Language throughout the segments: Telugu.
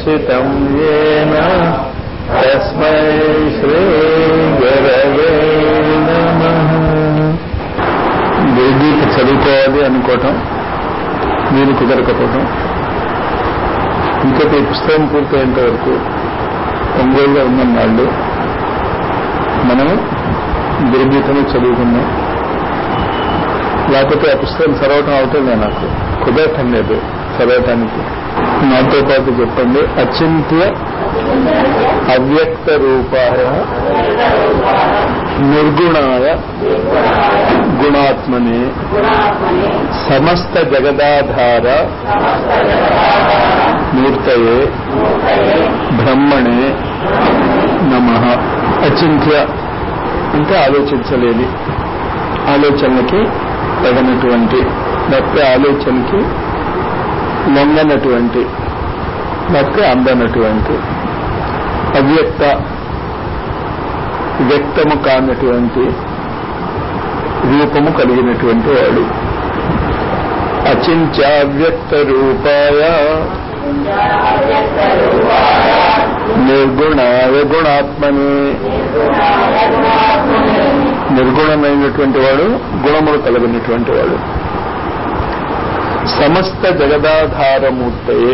भाषितं येन तस्मै శ్రీగురవే నమః వేదిక చదువుకోవాలి అనుకోవటం వీలు కుదరకపోవటం ఇంకొక పుస్తకం పూర్తయ్యేంత వరకు ఒంగోలులో ఉన్న వాళ్ళు మనం దుర్గీతను చదువుకున్నాం లేకపోతే ఆ పుస్తకం చదవటం అవుతుందే నాకు కుదరటం లేదు చదవటానికి నాతో పాటు చెప్పండి అచింత్య అవ్యక్త రూపాయ నిర్గుణాయ గుణాత్మనే సమస్త జగదాధార మూర్తయే బ్రహ్మణే నమ అచింత్య అంటే ఆలోచించలేని ఆలోచనలకి తగినటువంటి లేకపోతే ఆలోచనకి లొంగనటువంటి లేకపోతే అందనటువంటి అవ్యక్త వ్యక్తము కానటువంటి రూపము కలిగినటువంటి వాడు అచింత్యావ్యక్త రూపాయ నిర్గుణాయ గుణాత్మని నిర్గుణమైనటువంటి వాడు గుణములు కలిగినటువంటి వాడు సమస్త జగదాధారమూర్తయే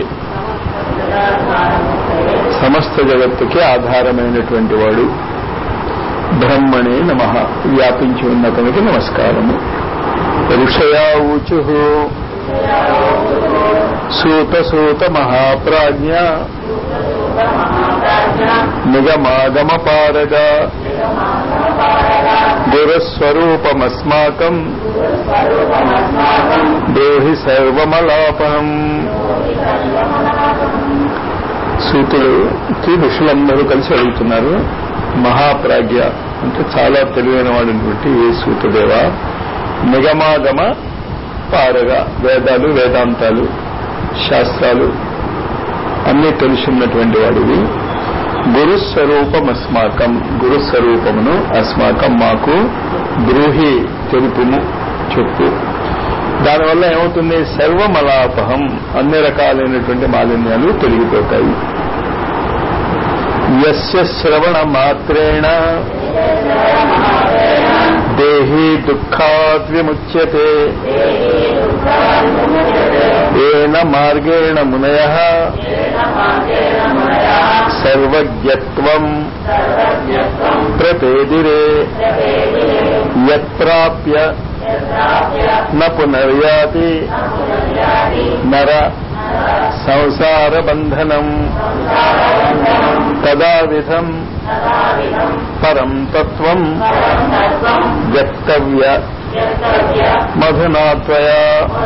సమస్త జగత్తుకి ఆధారమైనటువంటి వాడు బ్రహ్మణే నమ వ్యాపించి ఉన్న తనకి నమస్కారము ఋషయా ఊచు సూత సూత మహాప్రాజ్ఞ నిగమాగమ పారగ గురుస్వరూపమస్మాకం దేహి సర్వమలాపహం సూతుడుకి ఋషులందరూ కలిసి అడుగుతున్నారు మహాప్రాజ్ఞ అంటే చాలా తెలివైన వాడినటువంటి ఏ సూతదేవ నిగమాగమ పారగా వేదాలు వేదాంతాలు శాస్త్రాలు అన్నీ తెలుసున్నటువంటి వాడివి గురుస్వరూపం అస్మాకం గురుస్వరూపమును అస్మాకం మాకు బ్రూహి తెలుపుము చెప్పు దానివల్ల ఏమవుతుంది సర్వమలాపహం అన్ని రకాలైనటువంటి మాలిన్యాలు తొలగిపోతాయి యస్య శ్రవణ మాత్రేణ దేహి దుఃఖాత్ విముచ్యతే ఏన మార్గేణ మునయ సర్వజ్ఞత్వం ప్రపేదిరే యత్ప్రాప్య న పునర్యాతి నర సంసార బంధనం తదావిధం పరం తత్వం వ్యక్తవ్య మధునాత్వయా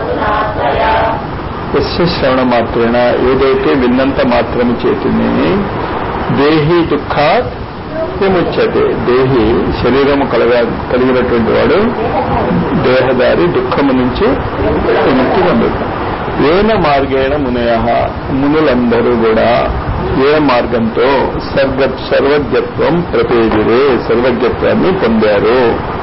యస్య శ్రవణ మాత్రేణ ఏదైతే విన్నంత మాత్రము చేతిని దేహి దుఃఖాత్ విముచ్యతే దేహి శరీరము కలగ కలిగినటువంటి వాడు దేహదారి దుఃఖము నుంచి విముక్తి పొందుతాడు ఏన మార్గేణ మునయ మునులందరూ కూడా ఏ మార్గంతో సర్వ సర్వజ్ఞత్వం ప్రపేదిరే సర్వజ్ఞత్వాన్ని పొందారు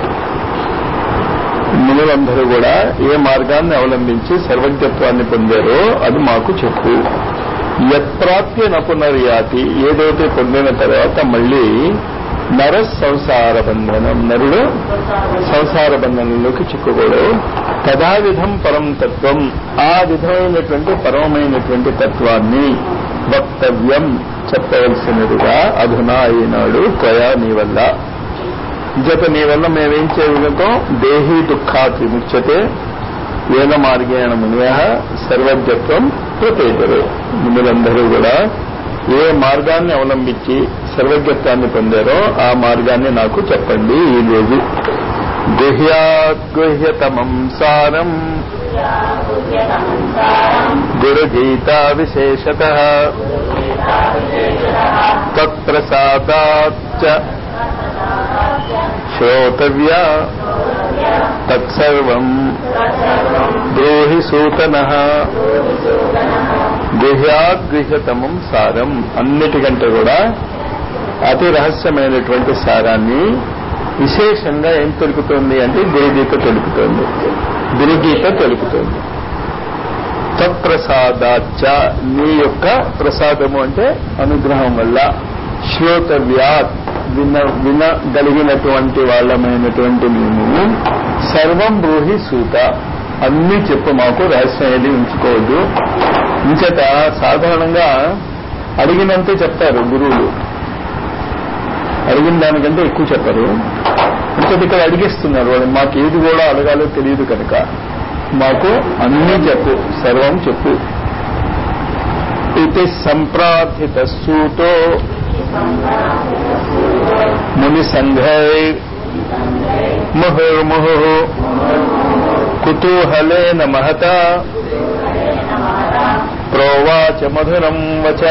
మునులందరూ కూడా ఏ మార్గాన్ని అవలంబించి సర్వజ్ఞత్వాన్ని పొందారో అది మాకు చెప్పు యత్ప్రాప్య నపునర్యాతి ఏదైతే పొందిన తర్వాత మళ్ళీ నర సంసార బంధనం నరుడు సంసార బంధనంలోకి చిక్కుకోడు తదావిధం పరం తత్వం ఆ విధమైనటువంటి పరమమైనటువంటి తత్వాన్ని వక్తవ్యం చెప్పవలసినదిగా అధునా అయినాడు త్వయా నీ వల్ల జత నీ వల్ల మేమేం చేయగలుగుతాం దేహీ దుఃఖాత్ విముచ్యతే ఏన మార్గేణ మునియ సర్వజ్ఞత్వం ప్రతేజరు మునులందరూ కూడా ఏ మార్గాన్ని అవలంబించి సర్వజ్ఞత్వాన్ని పొందారో ఆ మార్గాన్ని నాకు చెప్పండి ఈ రోజు గుహ్యాద్గుహ్యతమం సారం గురుగీతా విశేషత తత్ప్రసాదాచ్చ శ్రోతవ్య తత్సర్వం బ్రూహి సూతన గుహ్యాద్గుహ్యతమం సారం అన్నిటికంటే కూడా అతి రహస్యమైనటువంటి సారాన్ని విశేషంగా ఏం తెలుపుతోంది అంటే గురుగీత తెలుపుతోంది గురుగీత తెలుపుతోంది తత్ప్రసాదాచ నీ యొక్క ప్రసాదము అంటే అనుగ్రహం వల్ల శ్రోతవ్యాత్ విన వినగలిగినటువంటి వాళ్ళమైనటువంటి మేము సర్వం బ్రూహి సూత అన్ని చెప్పు మాకు రహస్యం ఏది ఉంచుకోవద్దు ఇంచేత సాధారణంగా అడిగినంతే చెప్తారు గురువులు అడిగిన దానికంటే ఎక్కువ చెప్పరు ఇంకోటి ఇక్కడ అడిగిస్తున్నారు వాళ్ళు మాకు ఏది కూడా అడగాలో తెలియదు కనుక మాకు అన్నీ చెప్పు సర్వం చెప్పు ఇది సంప్రార్థిత సూతో ముని సంఘై ముహుర్ముహు కుతూహలేన మహత ప్రోవాచ మధురం వచ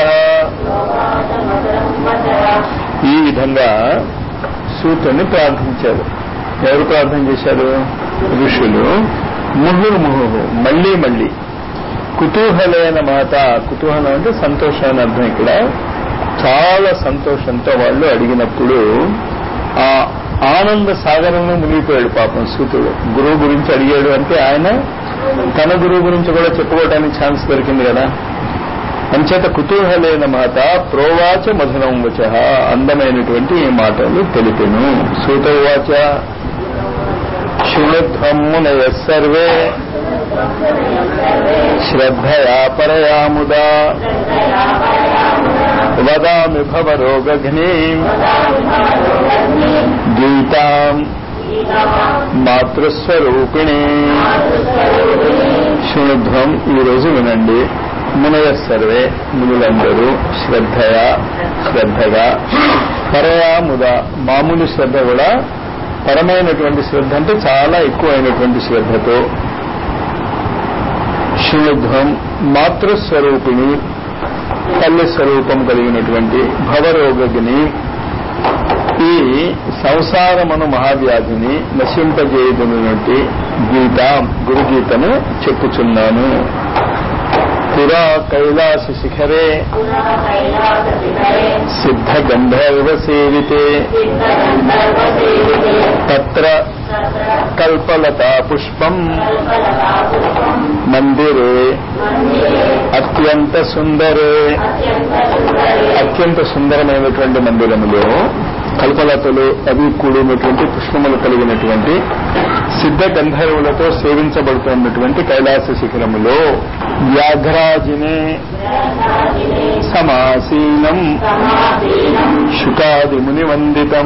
ఈ విధంగా సూతుని ప్రార్థించారు ఎవరు ప్రార్థన చేశారు ఋషులు ముహుర్ముహు మళ్ళీ మళ్ళీ కుతూహలైన మాత కుతూహలం అంటే సంతోషం అని అర్థం ఇక్కడ చాలా సంతోషంతో వాళ్ళు అడిగినప్పుడు ఆ ఆనంద సాగరంలో మునిగిపోయాడు పాపం సూతుడు గురువు గురించి అడిగాడు అంటే ఆయన తన గురువు గురించి కూడా చెప్పుకోవడానికి ఛాన్స్ దొరికింది కదా అంచేత కుతూహలైన మాత ప్రోవాచ మధురం వచ అందమైనటువంటి ఈ మాటలు తెలిపెను సూతవాచ శృణుధ్వమునయ సర్వే శ్రద్ధయా పరయా ముదా వదామి భవరోగఘ్నీ గీతాం మాతృస్వరూపిణి శృణుధ్వం ఈ రోజు వినండి మునయ సర్వే మునులందరూ శ్రద్ధయా శ్రద్ధగా పరయా ముద మామూలు శ్రద్ధ కూడా పరమైనటువంటి శ్రద్ధ అంటే చాలా ఎక్కువైనటువంటి శ్రద్ధతో శృణుధ్వం మాతృస్వరూపిణి తల్లి స్వరూపం కలిగినటువంటి భవరోగిని ఈ సంసారమను మహావ్యాధిని నశింపజేయుదునటువంటి గీత గురుగీతను చెప్పుచున్నాను పురా కైలాస శిఖరే సిద్ధ గంధర్వ సేవితే తత్ర కల్పలతా పుష్పం మందిరే అత్యంత సుందరే అత్యంత సుందరమైనటువంటి మందిరములో కల్పలతలు అవి కూడినటువంటి పుష్పములు కలిగినటువంటి సిద్ధ గంధర్వులతో సేవించబడుతున్నటువంటి కైలాస శిఖరములో వ్యాఘ్రాజినే సమాసీనం శుకాది ముని వందితం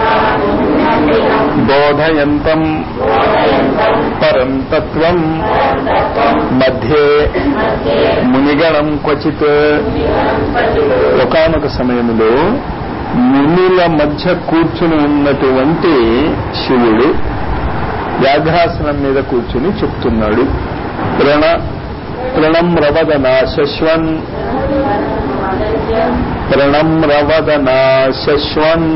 బోధయంతం పరం తత్వం మధ్యే మునిగణం క్వచిత్ ఒకనొక సమయంలో మునుల మధ్య కూర్చుని ఉన్నటువంటి శివుడు వ్యాఘ్రాసనం మీద కూర్చుని చెప్తున్నాడు ప్రణ్ ప్రణం రవదనా శశ్వన్ ప్రణం రవదనా శశ్వన్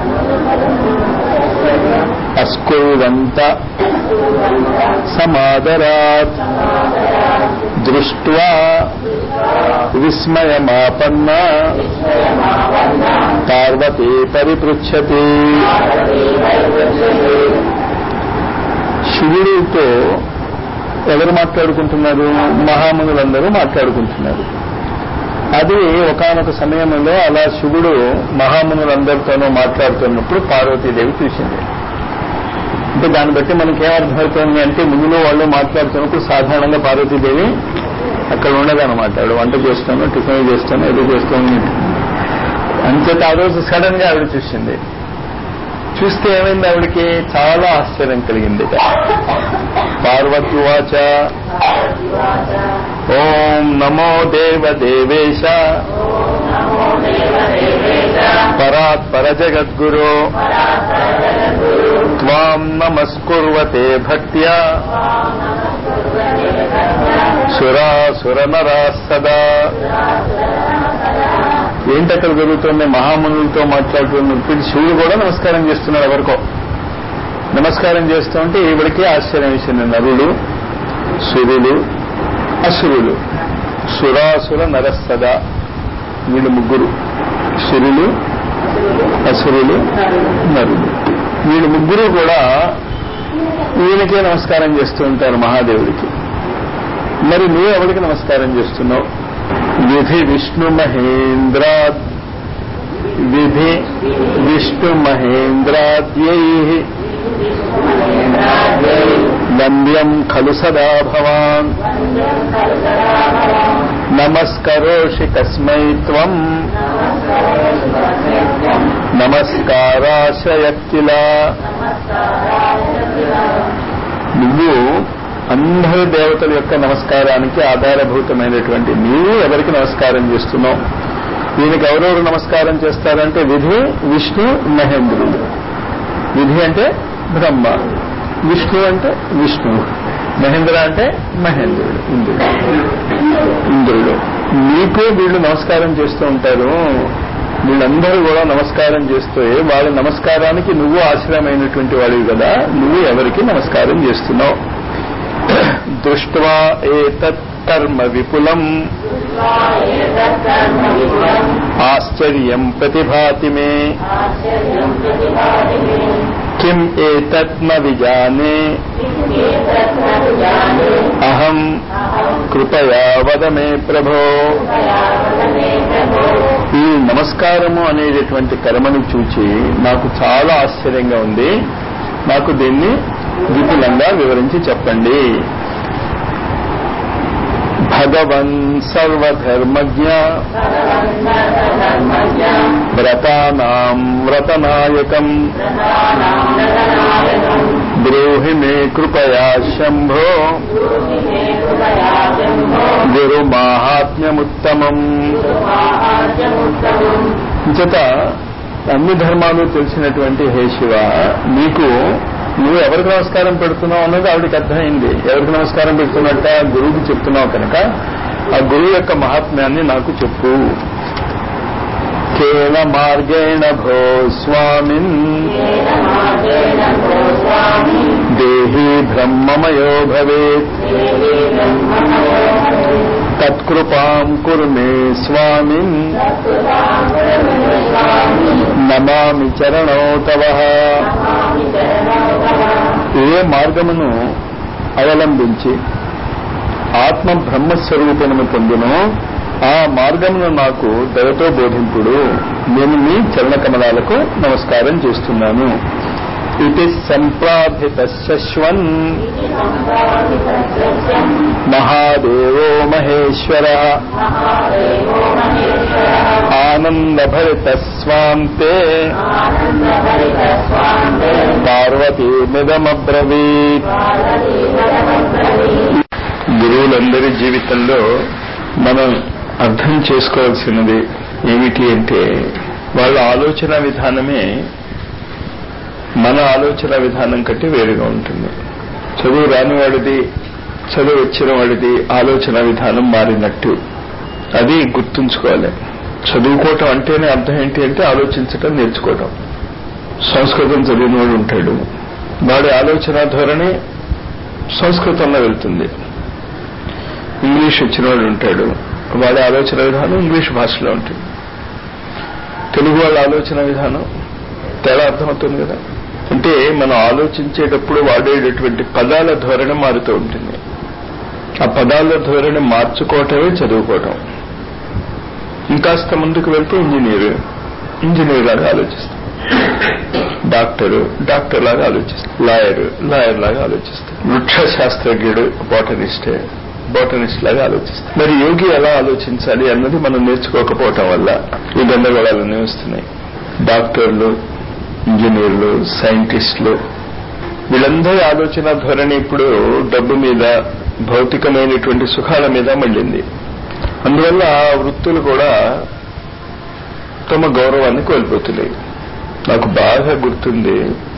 అస్కుర్వంత సమాదరాత్ దృష్ట్వా విస్మయమాపన్న పార్వతీ పరిపృచ్చతి శివుడితో ఎవరు మాట్లాడుకుంటున్నారు మహామునులందరూ మాట్లాడుకుంటున్నారు అది ఒకనొక సమయంలో అలా శివుడు మహామునులందరితోనూ మాట్లాడుతున్నప్పుడు పార్వతీదేవి చూసింది అంటే దాన్ని బట్టి మనకేమర్థమవుతుంది అంటే మునులు వాళ్ళు మాట్లాడుతున్నప్పుడు సాధారణంగా పార్వతీదేవి అక్కడ ఉండదన్నమాట ఆవిడ వంట చేస్తాను టిఫిన్ చేస్తాను ఏదో చేస్తాను అంచేత ఆ రోజు సడన్ గా ఆవిడ చూసింది చూస్తే ఏమైంది ఆవిడకి చాలా ఆశ్చర్యం కలిగింది పార్వత్యువాచ ఓం నమో దేవ దేవేశ పరాత్పర జగద్గురు త్వాం నమస్కుర్వతే భక్త్యా సురాసుర నరా సదా ఏంటి అక్కడ జరుగుతుంది మహామునులతో మాట్లాడుతున్నప్పుడు శివుడు కూడా నమస్కారం చేస్తున్నాడు ఎవరికో నమస్కారం చేస్తూ ఉంటే ఈవిడికి ఆశ్చర్యం వేసింది నరులు సురులు అసురులు సురాసుర నరస్సద వీళ్ళు ముగ్గురు సురులు అసురులు నరులు వీళ్ళు ముగ్గురు కూడా ఈయనకే నమస్కారం చేస్తూ ఉంటారు మహాదేవుడికి మరి నువ్వు ఎవరికి నమస్కారం చేస్తున్నావు విధి విష్ణు మహేంద్ర విధి విష్ణు మహేంద్రాద్యై నంద్యం ఖలు సదా భవాన్ నమస్కరోషి కస్మై త్వం నమస్కారాశయక్కిల నువ్వు అందరి దేవతల యొక్క నమస్కారానికి ఆధారభూతమైనటువంటి నీవు ఎవరికి నమస్కారం చేస్తున్నావు దీనికి ఎవరెవరు నమస్కారం చేస్తారంటే విధి విష్ణు మహేంద్రుడు విధి అంటే బ్రహ్మ విష్ణు అంటే విష్ణువు మహేంద్ర అంటే మహేంద్రుడు ఇంద్రుడు ఇంద్రుడు నీకు వీళ్ళు నమస్కారం చేస్తూ ఉంటారు వీళ్ళందరూ కూడా నమస్కారం చేస్తే వాళ్ళ నమస్కారానికి నువ్వు ఆశ్రయమైనటువంటి వాడివి కదా నువ్వు ఎవరికి నమస్కారం చేస్తున్నావు దృష్ట్వా ఏతత్ కర్మ విపులం ఆశ్చర్యం ప్రతిభాతి మే కిం ఏతత్ న విజానే అహం కృపయా వద మే ప్రభో ఈ నమస్కారము అనేటటువంటి కర్మను చూచి నాకు చాలా ఆశ్చర్యంగా ఉంది నాకు దీన్ని విపులంగా వివరించి చెప్పండి భగవన్ సర్వధర్మజ్ఞ వ్రతానాం వ్రతనాయకం బ్రూహి మే కృపయా శంభో గురు మాహాత్మ్యముత్తమం చేత అన్ని ధర్మాలు తెలిసినటువంటి హే శివ నీకు నువ్వు ఎవరికి నమస్కారం పెడుతున్నావు అన్నది ఆవిడకి అర్థమైంది ఎవరికి నమస్కారం పెడుతున్నట్ట గురువుకి చెప్తున్నావు కనుక ఆ గురువు యొక్క మహాత్మ్యాన్ని నాకు చెప్పు కేన మార్గేణ భో స్వామిన్ దేహి బ్రహ్మమయో భవేత్ తత్కృపాం కురు మే స్వామిన్ నమామి చరణో తవ ఏ మార్గమును అవలంబించి ఆత్మ బ్రహ్మస్వరూపమును పొందునో ఆ మార్గమును నాకు దయతో బోధింపుడు నేను మీ చరణ కమలాలకు నమస్కారం చేస్తున్నాను ఇది సంప్రార్థిత శశ్వన్ మహాదేవో మహేశ్వర ఆనందభరిత స్వాంతే పార్వతీమిదమబ్రవీత్ గురువులందరి జీవితంలో మనం అర్థం చేసుకోవాల్సినది ఏమిటి అంటే వాళ్ళ ఆలోచన విధానమే మన ఆలోచన విధానం కంటే వేరుగా ఉంటుంది చదువు రానివాడిది చదువు వచ్చిన వాడిది ఆలోచన విధానం మారినట్టు అది గుర్తుంచుకోవాలి చదువుకోవటం అంటేనే అర్థం ఏంటి అంటే ఆలోచించటం నేర్చుకోవటం సంస్కృతం చదివిన వాడు ఉంటాడు వాడి ఆలోచన ధోరణి సంస్కృతంలో వెళ్తుంది ఇంగ్లీష్ వచ్చిన వాడు ఉంటాడు వాడి ఆలోచన విధానం ఇంగ్లీష్ భాషలో ఉంటుంది తెలుగు వాళ్ళ ఆలోచన విధానం తేడా అర్థమవుతుంది కదా అంటే మనం ఆలోచించేటప్పుడు వాడేటటువంటి పదాల ధోరణి మారుతూ ఉంటుంది ఆ పదాల ధోరణి మార్చుకోవటమే చదువుకోవటం ఇంకాస్త ముందుకు వెళ్తే ఇంజనీర్ ఇంజనీర్ లాగా ఆలోచిస్తాం డాక్టరు డాక్టర్ లాగా ఆలోచిస్తాం లాయర్ లాయర్ లాగా ఆలోచిస్తాం వృక్ష శాస్త్రజ్ఞుడు బాటనిస్టే బాటనిస్ట్ లాగా ఆలోచిస్తాం మరి యోగి ఎలా ఆలోచించాలి అన్నది మనం నేర్చుకోకపోవటం వల్ల ఈ గందరగోళాలన్నీ వస్తున్నాయి డాక్టర్లు ఇంజనీర్లు సైంటిస్టులు వీళ్ళందరి ఆలోచన ధోరణి ఇప్పుడు డబ్బు మీద భౌతికమైనటువంటి సుఖాల మీద మళ్ళింది అందువల్ల ఆ వృత్తులు కూడా తమ గౌరవాన్ని కోల్పోతున్నాయి నాకు బాగా గుర్తుంది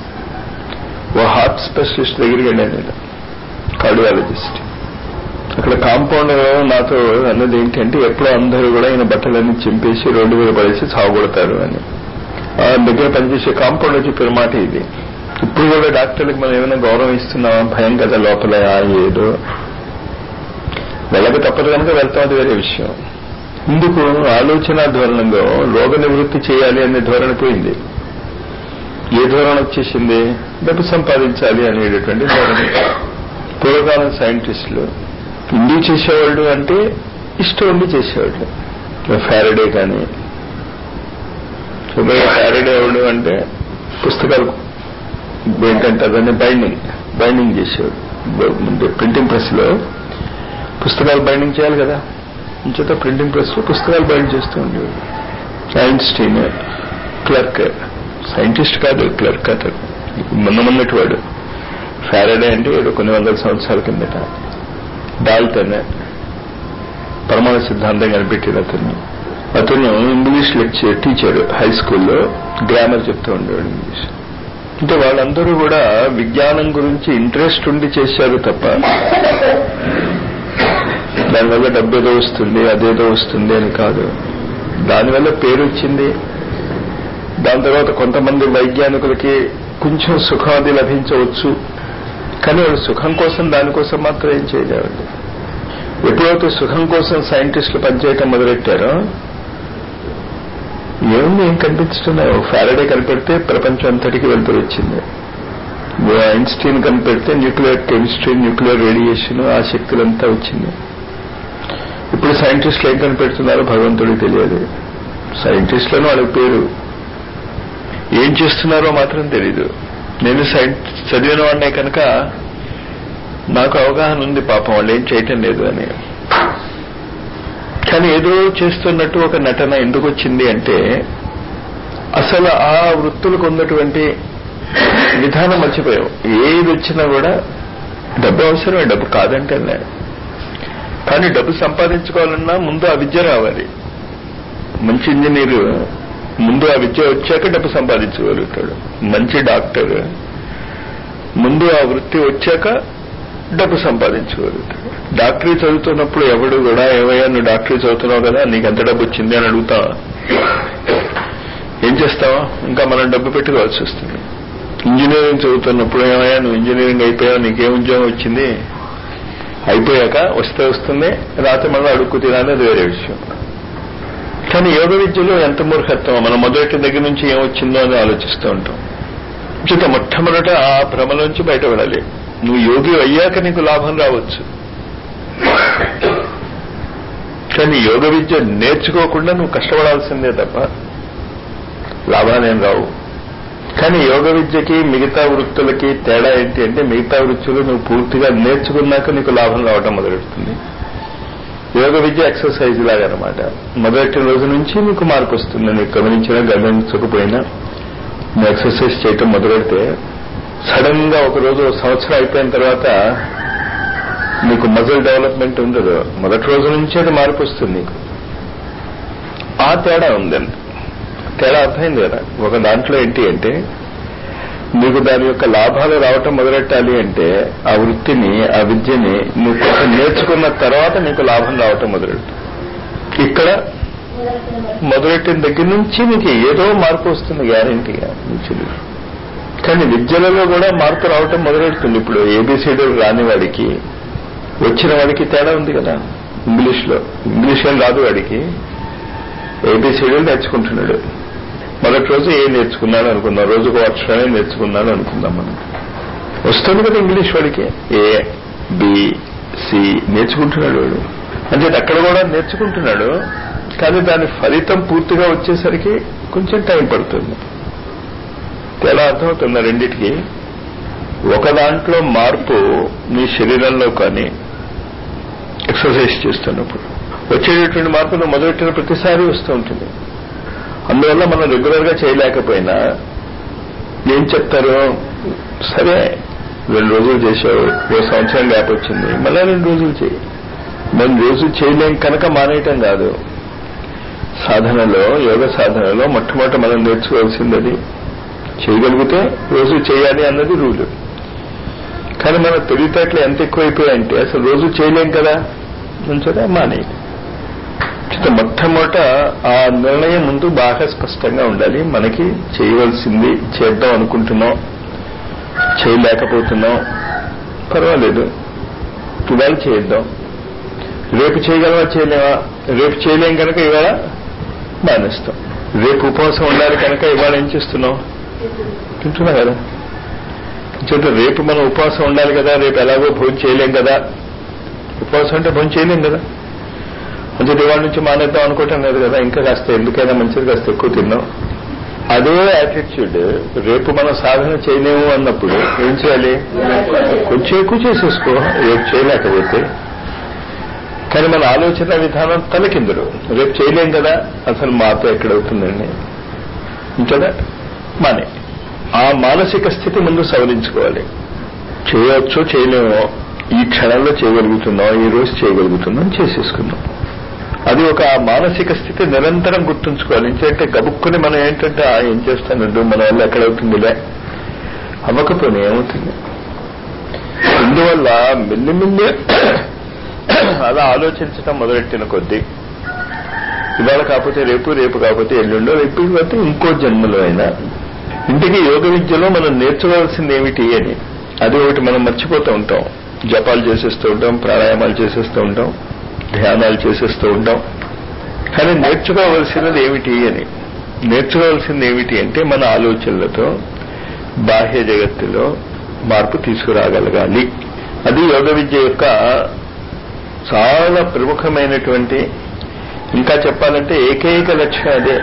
ఓ హార్ట్ స్పెషలిస్ట్ దగ్గరికి వెళ్ళాను నేను కార్డియాలజిస్ట్ అక్కడ కాంపౌండర్ నాతో అన్నది ఏంటంటే ఎప్పుడో అందరూ కూడా ఈయన బట్టలన్నీ చింపేసి రోడ్డు మీద పడేసి సాగుకొడతారు అని ఆ దగ్గర పనిచేసే కాంపౌండర్ చెప్పిన మాట ఇది ఇప్పుడు కూడా డాక్టర్లకు మనం ఏమైనా గౌరవం ఇస్తున్నామా భయం కదా లోపల ఏదో వెళ్ళక తప్పదు కనుక వెళ్తాం అది వేరే విషయం ఇందుకు ఆలోచన ధోరణంలో రోగ నివృత్తి చేయాలి అనే ధోరణి పోయింది ఏ ధోరణి వచ్చేసింది డబ్బు సంపాదించాలి అనేటటువంటి ధోరణి పూర్వకాలం సైంటిస్టులు ఎందుకు చేసేవాళ్ళు అంటే ఇష్టం ఉండి చేసేవాళ్ళు ఫ్యారడే కానీ శుభ్రంగా ఫ్యారడే ఎవడు అంటే పుస్తకాలు ఏంటంటే అదన్నీ బైండింగ్ బైండింగ్ చేసేవాడు ముందు ప్రింటింగ్ ప్రెస్లో పుస్తకాలు బైండింగ్ చేయాలి కదా ఇంచేత ప్రింటింగ్ ప్రెస్లో పుస్తకాలు బైండ్ చేస్తూ ఉండేవాడు ఐన్స్టీన్ క్లర్క్ సైంటిస్ట్ కాదు క్లర్క్ అతడు మొన్న మొన్నటి వాడు ఫ్యారడే అంటే ఏదో కొన్ని వందల సంవత్సరాల కిందట డాల్టన్ పరమాణు సిద్ధాంతం కనిపెట్టిన అతన్ని అతను ఇంగ్లీష్ లెక్చర్ టీచర్ హై స్కూల్లో గ్రామర్ చెప్తూ ఉండేవాడు ఇంగ్లీష్ అంటే వాళ్ళందరూ కూడా విజ్ఞానం గురించి ఇంట్రెస్ట్ ఉండి చేశారు తప్ప దానివల్ల డబ్బు ఏదో వస్తుంది అదేదో వస్తుంది అని కాదు దానివల్ల పేరు వచ్చింది దాని తర్వాత కొంతమంది వైజ్ఞానికులకి కొంచెం సుఖం అది లభించవచ్చు కానీ వాళ్ళు సుఖం కోసం దానికోసం మాత్రం ఏం చేయలేవండి ఎప్పుడైతే సుఖం కోసం సైంటిస్టులు పనిచేయటం మొదలెట్టారో ఏముంది ఏం కనిపించుతున్నాయో ఫ్యారడే కనిపెడితే ప్రపంచం అంతటికి వెళ్తూ వచ్చింది ఐన్స్టీన్ కనిపెడితే న్యూక్లియర్ కెమిస్ట్రీ న్యూక్లియర్ రేడియేషన్ ఆ శక్తులంతా వచ్చింది ఇప్పుడు సైంటిస్టులు ఏం కనిపెడుతున్నారో భగవంతుడికి తెలియదు సైంటిస్టులను వాళ్ళకి పేరు ఏం చేస్తున్నారో మాత్రం తెలీదు నేను సైన్స్ చదివిన వాడినే కనుక నాకు అవగాహన ఉంది పాపం వాళ్ళు ఏం చేయటం లేదు అని కానీ ఏదో చేస్తున్నట్టు ఒక నటన ఎందుకు వచ్చింది అంటే అసలు ఆ వృత్తులకు ఉన్నటువంటి విధానం మర్చిపోయాం ఏది వచ్చినా కూడా డబ్బు అవసరమే డబ్బు కాదంటే కానీ డబ్బు సంపాదించుకోవాలన్నా ముందు ఆ విద్య రావాలి మంచి ఇంజనీరు ముందు ఆ విద్య వచ్చాక డబ్బు సంపాదించగలుగుతాడు మంచి డాక్టర్ ముందు ఆ వృత్తి వచ్చాక డబ్బు సంపాదించగలుగుతాడు డాక్టరీ చదువుతున్నప్పుడు ఎవడు కూడా ఏవయ్యా నువ్వు డాక్టరీ చదువుతున్నావు కదా నీకు ఎంత డబ్బు వచ్చింది అని అడుగుతావా ఏం చేస్తావా ఇంకా మనం డబ్బు పెట్టుకోవాల్సి వస్తుంది ఇంజనీరింగ్ చదువుతున్నప్పుడు ఏమయ్యా నువ్వు ఇంజనీరింగ్ అయిపోయావు నీకేం ఉద్యోగం వచ్చింది అయిపోయాక వస్తే వస్తుంది రాత్రి మళ్ళీ అడుక్కు తినాలి అది వేరే విషయం కానీ యోగ విద్యలో ఎంత మూర్ఖత్వం మనం మొదటి దగ్గర నుంచి ఏమొచ్చిందో అని ఆలోచిస్తూ ఉంటాం చేత మొట్టమొదట ఆ భ్రమలోంచి బయటపడాలి నువ్వు యోగి అయ్యాక నీకు లాభం రావచ్చు కానీ యోగ విద్య నేర్చుకోకుండా నువ్వు కష్టపడాల్సిందే తప్ప లాభాలేం రావు కానీ యోగ విద్యకి మిగతా వృత్తులకి తేడా ఏంటి అంటే మిగతా వృత్తులు నువ్వు పూర్తిగా నేర్చుకున్నాక నీకు లాభం రావటం మొదలెడుతుంది యోగ విద్య ఎక్సర్సైజ్ లాగా అనమాట మొదటి రోజు నుంచి నీకు మార్పు వస్తుంది నీకు గమనించినా గమనించకపోయినా నువ్వు ఎక్సర్సైజ్ చేయటం మొదలెడితే సడన్ గా ఒక రోజు సంవత్సరం అయిపోయిన తర్వాత నీకు మజిల్ డెవలప్మెంట్ ఉండదు మొదటి రోజు నుంచే అది మార్పు వస్తుంది నీకు ఆ తేడా ఉందండి తేడా అర్థమైంది కదా ఒక దాంట్లో ఏంటి అంటే నీకు దాని యొక్క లాభాలు రావటం మొదలెట్టాలి అంటే ఆ వృత్తిని ఆ విద్యని నువ్వు కొంచెం నేర్చుకున్న తర్వాత నీకు లాభం రావటం మొదలెడుతుంది ఇక్కడ మొదలెట్టిన దగ్గర నుంచి నీకు ఏదో మార్పు వస్తుంది గ్యారంటీగా నుంచి కానీ విద్యలలో కూడా మార్పు రావటం మొదలెడుతుంది ఇప్పుడు ఏబిసిడీలు రాని వాడికి వచ్చిన వాడికి తేడా ఉంది కదా ఇంగ్లీష్ లో ఇంగ్లీష్ ఏం రాదు వాడికి ఏబిసిడీలు నేర్చుకుంటున్నాడు మొదటి రోజు ఏ నేర్చుకున్నాను అనుకుందాం రోజుకు అక్షరమే నేర్చుకున్నాను అనుకుందాం మనం వస్తుంది కదా ఇంగ్లీష్ వాడికి ఏ బి సి నేర్చుకుంటున్నాడు వాడు అంటే అక్కడ కూడా నేర్చుకుంటున్నాడు కానీ దాని ఫలితం పూర్తిగా వచ్చేసరికి కొంచెం టైం పడుతుంది ఎలా అర్థమవుతుంది రెండిటికి ఒక దాంట్లో మార్పు నీ శరీరంలో కానీ ఎక్సర్సైజ్ చేస్తున్నప్పుడు వచ్చేటటువంటి మార్పు నువ్వు మొదలెట్టిన ప్రతిసారి వస్తూ ఉంటుంది అందువల్ల మనం రెగ్యులర్ గా చేయలేకపోయినా ఏం చెప్తారు సరే రెండు రోజులు చేసావు ఓ సంవత్సరం గ్యాప్ వచ్చింది మళ్ళీ రెండు రోజులు చేయి మనం రోజు చేయలేం కనుక మానేయటం కాదు సాధనలో యోగ సాధనలో మొట్టమొదట మనం నేర్చుకోవాల్సింది అది చేయగలిగితే రోజు చేయాలి అన్నది రూలు కానీ మన తెలివితేటలు ఎంత ఎక్కువైపోయాయంటే అసలు రోజు చేయలేం కదా నుంచోదే మానేయి మొట్టమొదట ఆ నిర్ణయం ముందు బాగా స్పష్టంగా ఉండాలి మనకి చేయవలసింది చేద్దాం అనుకుంటున్నాం చేయలేకపోతున్నాం పర్వాలేదు ఇవాళ చేద్దాం రేపు చేయగలమా చేయలేమా రేపు చేయలేం కనుక ఇవాళ మానేస్తాం రేపు ఉపవాసం ఉండాలి కనుక ఇవాళ ఏం చేస్తున్నాం తింటున్నా కదా చేత రేపు మనం ఉపవాసం ఉండాలి కదా రేపు ఎలాగో భోజనం చేయలేం కదా ఉపవాసం అంటే భోజనం చేయలేం కదా అంటే ఇవాళ నుంచి మానేద్దాం అనుకోవటం లేదు కదా ఇంకా కాస్త ఎందుకైనా మంచిది కాస్త ఎక్కువ తిన్నాం అదే యాటిట్యూడ్ రేపు మనం సాధన చేయలేము అన్నప్పుడు ఏం చేయాలి కొంచెం ఎక్కువ చేసేసుకో రేపు చేయలేకపోతే కానీ మన ఆలోచన విధానం తలకిందులు రేపు చేయలేం కదా అసలు మార్పు ఎక్కడవుతుందండి ఇంకదా మానే ఆ మానసిక స్థితి ముందు సవరించుకోవాలి చేయొచ్చో చేయలేమో ఈ క్షణంలో చేయగలుగుతున్నాం ఈ రోజు చేయగలుగుతున్నాం చేసేసుకున్నాం అది ఒక మానసిక స్థితి నిరంతరం గుర్తుంచుకోవాలి ఎందుకంటే గబుక్కుని మనం ఏంటంటే "ఆ, ఏం చేస్తానండు మన వల్ల ఎక్కడవుతుందిలే అవ్వకపోతే ఏమవుతుంది ఇందువల్ల మెల్లిమెల్లి అలా ఆలోచించటం మొదలెట్టిన కొద్దీ ఇవాళ కాకపోతే రేపు రేపు కాకపోతే ఎల్లుండో రేపు కాకపోతే ఇంకో జన్మలో అయినా ఇంటికి యోగ విద్యలో మనం నేర్చుకోవాల్సింది ఏమిటి అని అది ఒకటి మనం మర్చిపోతూ ఉంటాం జపాలు చేసేస్తూ ఉంటాం ప్రాణాయామాలు చేసేస్తూ ఉంటాం ధ్యానాలు చేసేస్తూ ఉంటాం కానీ నేర్చుకోవాల్సినది ఏమిటి అని నేర్చుకోవాల్సింది ఏమిటి అంటే మన ఆలోచనలతో బాహ్య జగత్తులో మార్పు తీసుకురాగలగాలి అది యోగ విద్య యొక్క చాలా ప్రముఖమైనటువంటి ఇంకా చెప్పాలంటే ఏకైక లక్ష్యం అదే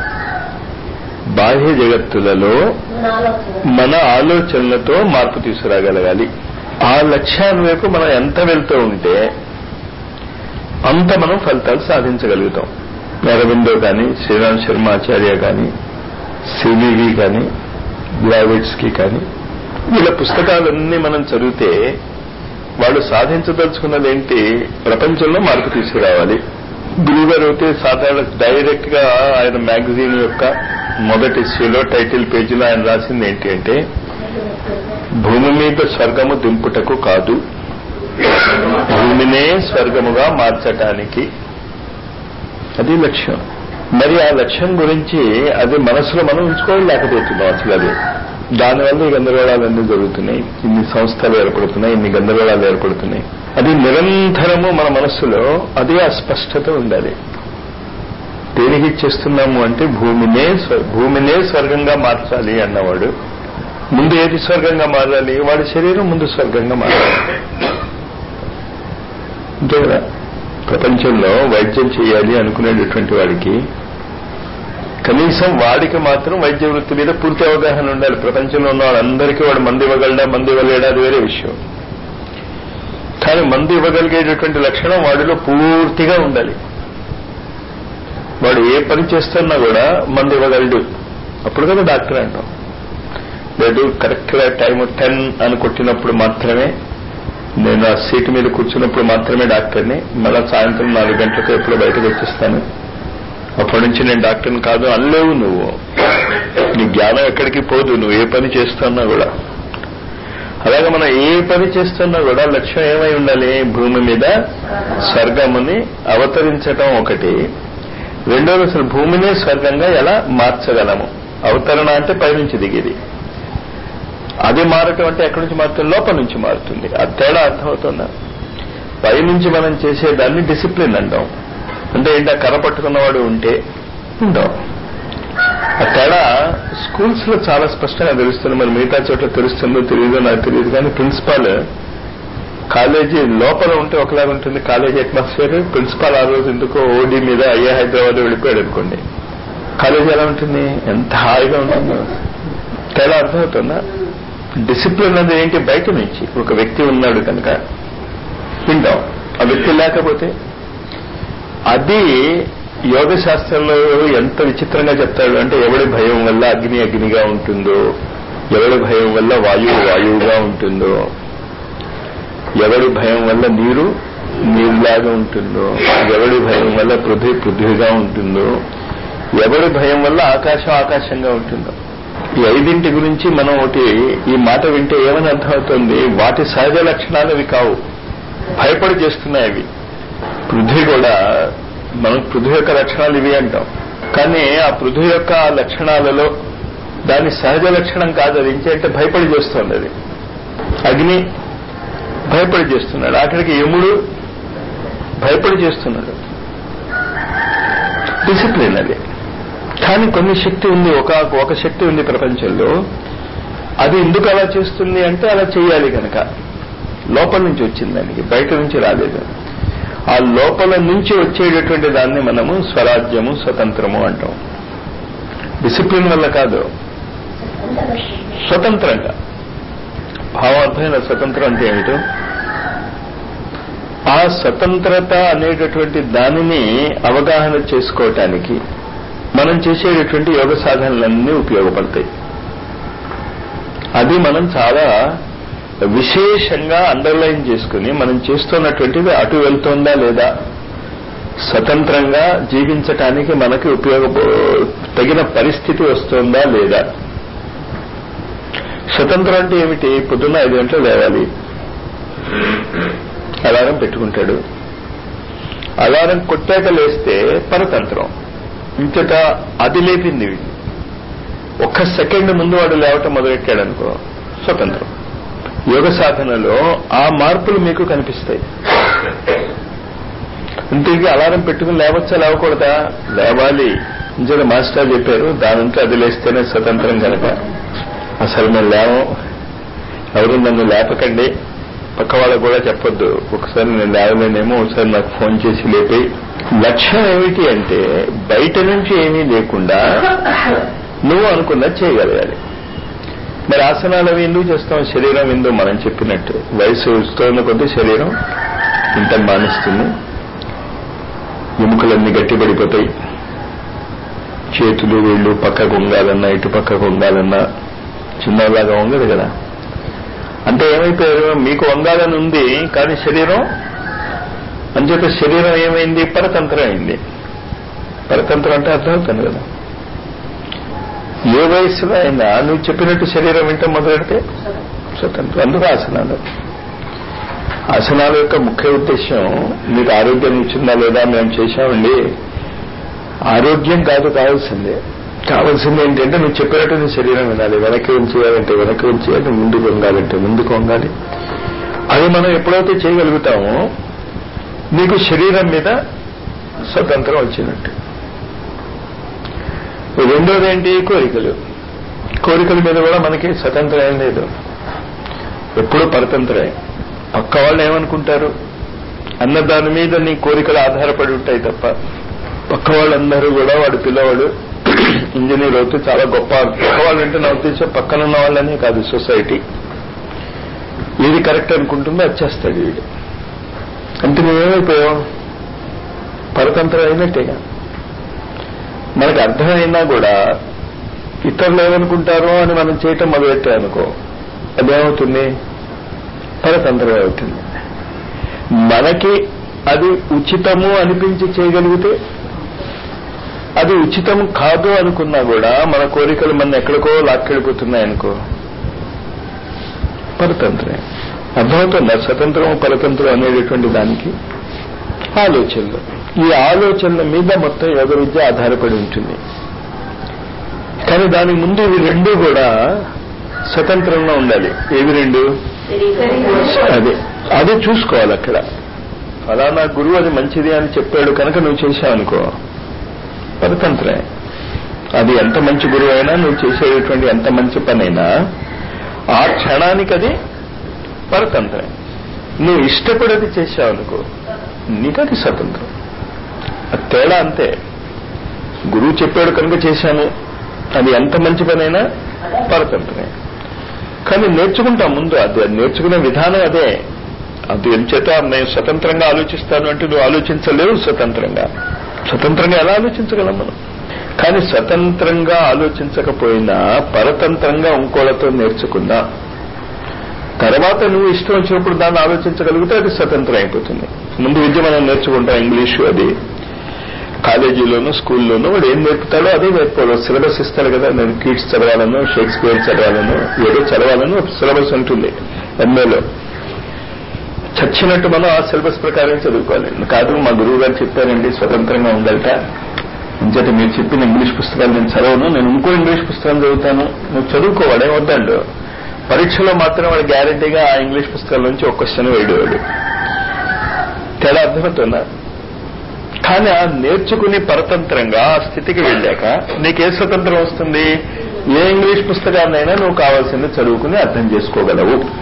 బాహ్య జగత్తులలో మన ఆలోచనలతో మార్పు తీసుకురాగలగాలి ఆ లక్ష్యాన్ని వైపు మనం ఎంత వెళ్తూ ఉంటే అంత మనం ఫలితాలు సాధించగలుగుతాం అరవిందో కానీ శ్రీరామ్ శర్మాచార్య కానీ సివివి కానీ గ్రావిడ్స్కి కానీ వీళ్ళ పుస్తకాలన్నీ మనం చదివితే వాళ్ళు సాధించదలుచుకున్నది ఏంటి ప్రపంచంలో మార్పు తీసుకురావాలి గురుగారు అయితే సాధారణ డైరెక్ట్ గా ఆయన మ్యాగజైన్ యొక్క మొదటి ఇష్యూలో టైటిల్ పేజీలో ఆయన రాసింది ఏంటి అంటే భూమి మీద స్వర్గము దింపుటకు కాదు భూమినే స్వర్గముగా మార్చటానికి అది లక్ష్యం మరి ఆ లక్ష్యం గురించి అది మనసులో మనం ఉంచుకోలేకపోతున్నాం అసలు అది దానివల్ల ఈ గందరగోళాలన్నీ జరుగుతున్నాయి ఇన్ని సంస్థలు ఏర్పడుతున్నాయి ఇన్ని గందరగోళాలు ఏర్పడుతున్నాయి అది నిరంతరము మన మనస్సులో అదే అస్పష్టత ఉండాలి దేనికి చేస్తున్నాము అంటే భూమినే స్వ- భూమినే స్వర్గంగా మార్చాలి అన్నవాడు ముందు ఏది స్వర్గంగా మారాలి వాడి శరీరం ముందు స్వర్గంగా మారాలి అంతే కదా ప్రపంచంలో వైద్యం చేయాలి అనుకునేటటువంటి వాడికి కనీసం వాడికి మాత్రం వైద్య వృత్తి మీద పూర్తి అవగాహన ఉండాలి ప్రపంచంలో ఉన్న వాళ్ళందరికీ వాడు మంది ఇవ్వగలడా మంది ఇవ్వలేడా అది వేరే విషయం కానీ మందు ఇవ్వగలిగేటటువంటి లక్షణం వాడిలో పూర్తిగా ఉండాలి వాడు ఏ పని చేస్తున్నా కూడా మందు ఇవ్వగలడు అప్పుడు కదా డాక్టర్ అంటాం లేదు కరెక్ట్ గా టైం టెన్ అని కొట్టినప్పుడు మాత్రమే నేను ఆ సీటు మీద కూర్చున్నప్పుడు మాత్రమే డాక్టర్ని మళ్ళా సాయంత్రం నాలుగు గంటలకు ఎప్పుడు బయటకు వచ్చేస్తాను అప్పటి నుంచి నేను డాక్టర్ని కాదు అనలేవు నువ్వు నీ జ్ఞానం ఎక్కడికి పోదు నువ్వు ఏ పని చేస్తున్నా కూడా అలాగే మనం ఏ పని చేస్తున్నా కూడా లక్ష్యం ఏమై ఉండాలి భూమి మీద స్వర్గముని అవతరించటం ఒకటి రెండోది అసలు భూమినే స్వర్గంగా ఎలా మార్చగలము అవతరణ అంటే పైనుంచి దిగేది అది మారటం అంటే ఎక్కడి నుంచి మారుతుంది లోపల నుంచి మారుతుంది ఆ తేడా అర్థమవుతుందా పైనుంచి మనం చేసేదాన్ని డిసిప్లిన్ అంటాం అంటే ఏంటి ఆ కర్ర పట్టుకున్నవాడు ఉంటే ఉంటాం ఆ తేడా స్కూల్స్ లో చాలా స్పష్టంగా తెలుస్తుంది మరి మిగతా చోట్ల తెలుస్తుందో తెలియదో నాకు తెలియదు కానీ ప్రిన్సిపాల్ కాలేజీ లోపల ఉంటే ఒకలాగా ఉంటుంది కాలేజీ అట్మాస్ఫియర్ ప్రిన్సిపాల్ ఆ రోజు ఎందుకో ఓడి మీద అయ్యా హైదరాబాద్ వెళ్ళిపోయాడు అనుకోండి కాలేజీ ఎలా ఉంటుంది ఎంత హాయిగా ఉంటుందో తేడా అర్థమవుతుందా డిసిప్లిన్ అనేది ఏంటి బయట నుంచి ఒక వ్యక్తి ఉన్నాడు కనుక వింటాం ఆ వ్యక్తి లేకపోతే అది యోగ శాస్త్రంలో ఎంత విచిత్రంగా చెప్తాడు అంటే ఎవడి భయం వల్ల అగ్ని అగ్నిగా ఉంటుందో ఎవడి భయం వల్ల వాయువు వాయువుగా ఉంటుందో ఎవడి భయం వల్ల నీరు నీరులాగా ఉంటుందో ఎవడి భయం వల్ల పృథ్వీ పృథ్వీగా ఉంటుందో ఎవడి భయం వల్ల ఆకాశం ఆకాశంగా ఉంటుందో ఈ ఐదింటి గురించి మనం ఒకటి ఈ మాట వింటే ఏమని అర్థమవుతుంది వాటి సహజ లక్షణాలు అవి కావు భయపడి చేస్తున్నాయి అవి పృథ్వీ కూడా మనం పృథ్వీ యొక్క లక్షణాలు ఇవి అంటాం కానీ ఆ పృథ్వీ యొక్క లక్షణాలలో దాని సహజ లక్షణం కాదు అది ఇంకేంటే భయపడి చేస్తోంది అది అగ్ని భయపడి చేస్తున్నాడు అక్కడికి యముడు భయపడి చేస్తున్నాడు డిసిప్లిన్ అది కానీ కొన్ని శక్తి ఉంది ఒక ఒక శక్తి ఉంది ప్రపంచంలో అది ఎందుకు అలా చేస్తుంది అంటే అలా చేయాలి కనుక లోపల నుంచి వచ్చింది దానికి బయట నుంచి రాలేదు ఆ లోపల నుంచి వచ్చేటటువంటి దాన్ని మనము స్వరాజ్యము స్వతంత్రము అంటాం డిసిప్లిన్ వల్ల కాదు స్వతంత్రంగా భావార్థమైన స్వతంత్రం అంటే ఏమిటో ఆ స్వతంత్రత అనేటటువంటి దానిని అవగాహన చేసుకోవటానికి మనం చేసేటటువంటి యోగ సాధనలన్నీ ఉపయోగపడతాయి అది మనం చాలా విశేషంగా అండర్లైన్ చేసుకుని మనం చేస్తున్నటువంటిది అటు వెళ్తోందా లేదా స్వతంత్రంగా జీవించటానికి మనకి ఉపయోగ తగిన పరిస్థితి వస్తుందా లేదా స్వతంత్రం అంటే ఏమిటి పొద్దున్న ఐదు గంటలు లేవాలి అలారం పెట్టుకుంటాడు అలారం కొట్టాక లేస్తే పరతంత్రం ఇంతట అది లేపింది వీడు ఒక్క సెకండ్ ముందు వాడు లేవటం మొదలెట్టాడు అనుకో స్వతంత్రం యోగ సాధనలో ఆ మార్పులు మీకు కనిపిస్తాయి ఇంటికి అలారం పెట్టుకుని లేవచ్చా లేవకూడదా లేవాలి ఇంజల మాస్టర్ చెప్పారు దానంతా అది లేస్తేనే స్వతంత్రం కనుక అసలు మేము లేవం ఎవరు నన్ను లేపకండి పక్క వాళ్ళకు కూడా చెప్పొద్దు ఒకసారి నేను లేవలేనేమో ఒకసారి నాకు ఫోన్ చేసి లేపి లక్ష్యం ఏమిటి అంటే బయట నుంచి ఏమీ లేకుండా నువ్వు అనుకున్నది చేయగలగాలి మరి ఆసనాలు అవి ఎందుకు చేస్తాం శరీరం ఎందుకు మనం చెప్పినట్టు వయసు వస్తున్న కొద్దీ శరీరం ఇంత మానేస్తుంది ఎముకలన్నీ గట్టిపడిపోతాయి చేతులు వీళ్ళు పక్కకు ఉంగాలన్నా ఇటు పక్కకు ఉంగాలన్నా చిన్నలాగా ఉండదు కదా అంటే ఏమైపోయారు మీకు వంగాలని ఉంది కానీ శరీరం అంచేత శరీరం ఏమైంది పరతంత్రం అయింది పరతంత్రం అంటే అర్థమవుతుంది కదా ఏ వయసులో అయినా నువ్వు చెప్పినట్టు శరీరం వింటే మొదలెడితే స్వతంత్రం అందుకు ఆసనాలు ఆసనాల యొక్క ముఖ్య ఉద్దేశం మీకు ఆరోగ్యం ఇచ్చిందా లేదా మేము చేశామండి ఆరోగ్యం కాదు కావాల్సిందే కావాల్సింది ఏంటంటే నువ్వు చెప్పినట్టు నీ శరీరం వినాలి వెనక్కి ఉంచేయాలంటే వెనక్కి ఉంచేయాలి ముందుకు వంగాలంటే ముందుకు వంగాలి అది మనం ఎప్పుడైతే చేయగలుగుతామో నీకు శరీరం మీద స్వతంత్రం వచ్చినట్టు రెండోది ఏంటి కోరికలు కోరికల మీద కూడా మనకి స్వతంత్రం ఏం లేదు ఎప్పుడూ పరతంత్రమే పక్క వాళ్ళు ఏమనుకుంటారు అన్న దాని మీద నీ కోరికలు ఆధారపడి ఉంటాయి తప్ప పక్క వాళ్ళందరూ కూడా వాడు పిల్లవాడు ఇంజనీర్ అవుతూ చాలా గొప్ప పక్క వాళ్ళు అంటే నా ఉద్దేశం పక్కన ఉన్న వాళ్ళనే కాదు సొసైటీ ఏది కరెక్ట్ అనుకుంటుందో అది చేస్తాడు వీడు అంటే నువ్వేమైపోయావు పరతంత్రం అయినట్టేగా మనకు అర్థమైనా కూడా ఇతరులు ఏమనుకుంటారో అని మనం చేయటం మొదలెట్టామనుకో అదేమవుతుంది పరతంత్రం అవుతుంది మనకి అది ఉచితము అనిపించి చేయగలిగితే అది ఉచితం కాదు అనుకున్నా కూడా మన కోరికలు మన ఎక్కడికో లాక్కెళ్ళిపోతున్నాయనుకో పరతంత్రం అర్థమవుతుందా స్వతంత్రం పరతంత్రం అనేటటువంటి దానికి ఆలోచనలు ఈ ఆలోచనల మీద మొత్తం యోగ విద్య ఆధారపడి ఉంటుంది కానీ దానికి ముందు ఇవి రెండు కూడా స్వతంత్రంగా ఉండాలి ఏవి రెండు అదే అదే చూసుకోవాలి అక్కడ ఫలానా గురువు అది మంచిది అని చెప్పాడు కనుక నువ్వు చేశావనుకో పరతంత్రమే అది ఎంత మంచి గురువు అయినా నువ్వు చేసేటటువంటి ఎంత మంచి పనైనా ఆ క్షణానికి అది పరతంత్రమే నువ్వు ఇష్టపడేది చేశావనుకో నీకు అది స్వతంత్రం అది తేడా అంతే గురువు చెప్పాడు కనుక చేశాను అది ఎంత మంచి పనైనా పరతంత్రమే కానీ నేర్చుకుంటాం ముందు అది అది నేర్చుకునే విధానం అదే అది ఎంచేత నేను స్వతంత్రంగా ఆలోచిస్తాను అంటే నువ్వు ఆలోచించలేవు స్వతంత్రంగా స్వతంత్రంగా ఎలా ఆలోచించగలం మనం కానీ స్వతంత్రంగా ఆలోచించకపోయినా పరతంత్రంగా ఇంకోళ్ళతో నేర్చుకున్నా తర్వాత నువ్వు ఇష్టం వచ్చినప్పుడు దాన్ని ఆలోచించగలిగితే అది స్వతంత్రం అయిపోతుంది ముందు విద్య మనం నేర్చుకుంటాం ఇంగ్లీషు అది కాలేజీలోనూ స్కూల్లోనూ వాడు ఏం నేర్పుతాడో అదే నేర్పుకోడు సిలబస్ ఇస్తాడు కదా నేను కీట్స్ చదవాలను షేక్స్పియర్ చదవాలను ఏదో చదవాలను సిలబస్ ఉంటుంది ఎంఏలో చచ్చినట్టు మనం ఆ సిలబస్ ప్రకారం చదువుకోవాలి కాదు మా గురువు గారు చెప్పారండి స్వతంత్రంగా ఉండాలట అంచేత మీరు చెప్పిన ఇంగ్లీష్ పుస్తకాలు నేను చదవను నేను ఇంకో ఇంగ్లీష్ పుస్తకం చదువుతాను నువ్వు చదువుకోవాడే వద్దండు పరీక్షలో మాత్రం వాడు గ్యారంటీగా ఆ ఇంగ్లీష్ పుస్తకాల నుంచి ఒక క్వశ్చన్ వేయడేవాడు తేడా అర్థమవుతుందా కానీ ఆ నేర్చుకుని పరతంత్రంగా ఆ స్థితికి వెళ్ళాక నీకే స్వతంత్రం వస్తుంది ఏ ఇంగ్లీష్ పుస్తకాన్నైనా నువ్వు కావాల్సింది చదువుకుని అర్థం చేసుకోగలవు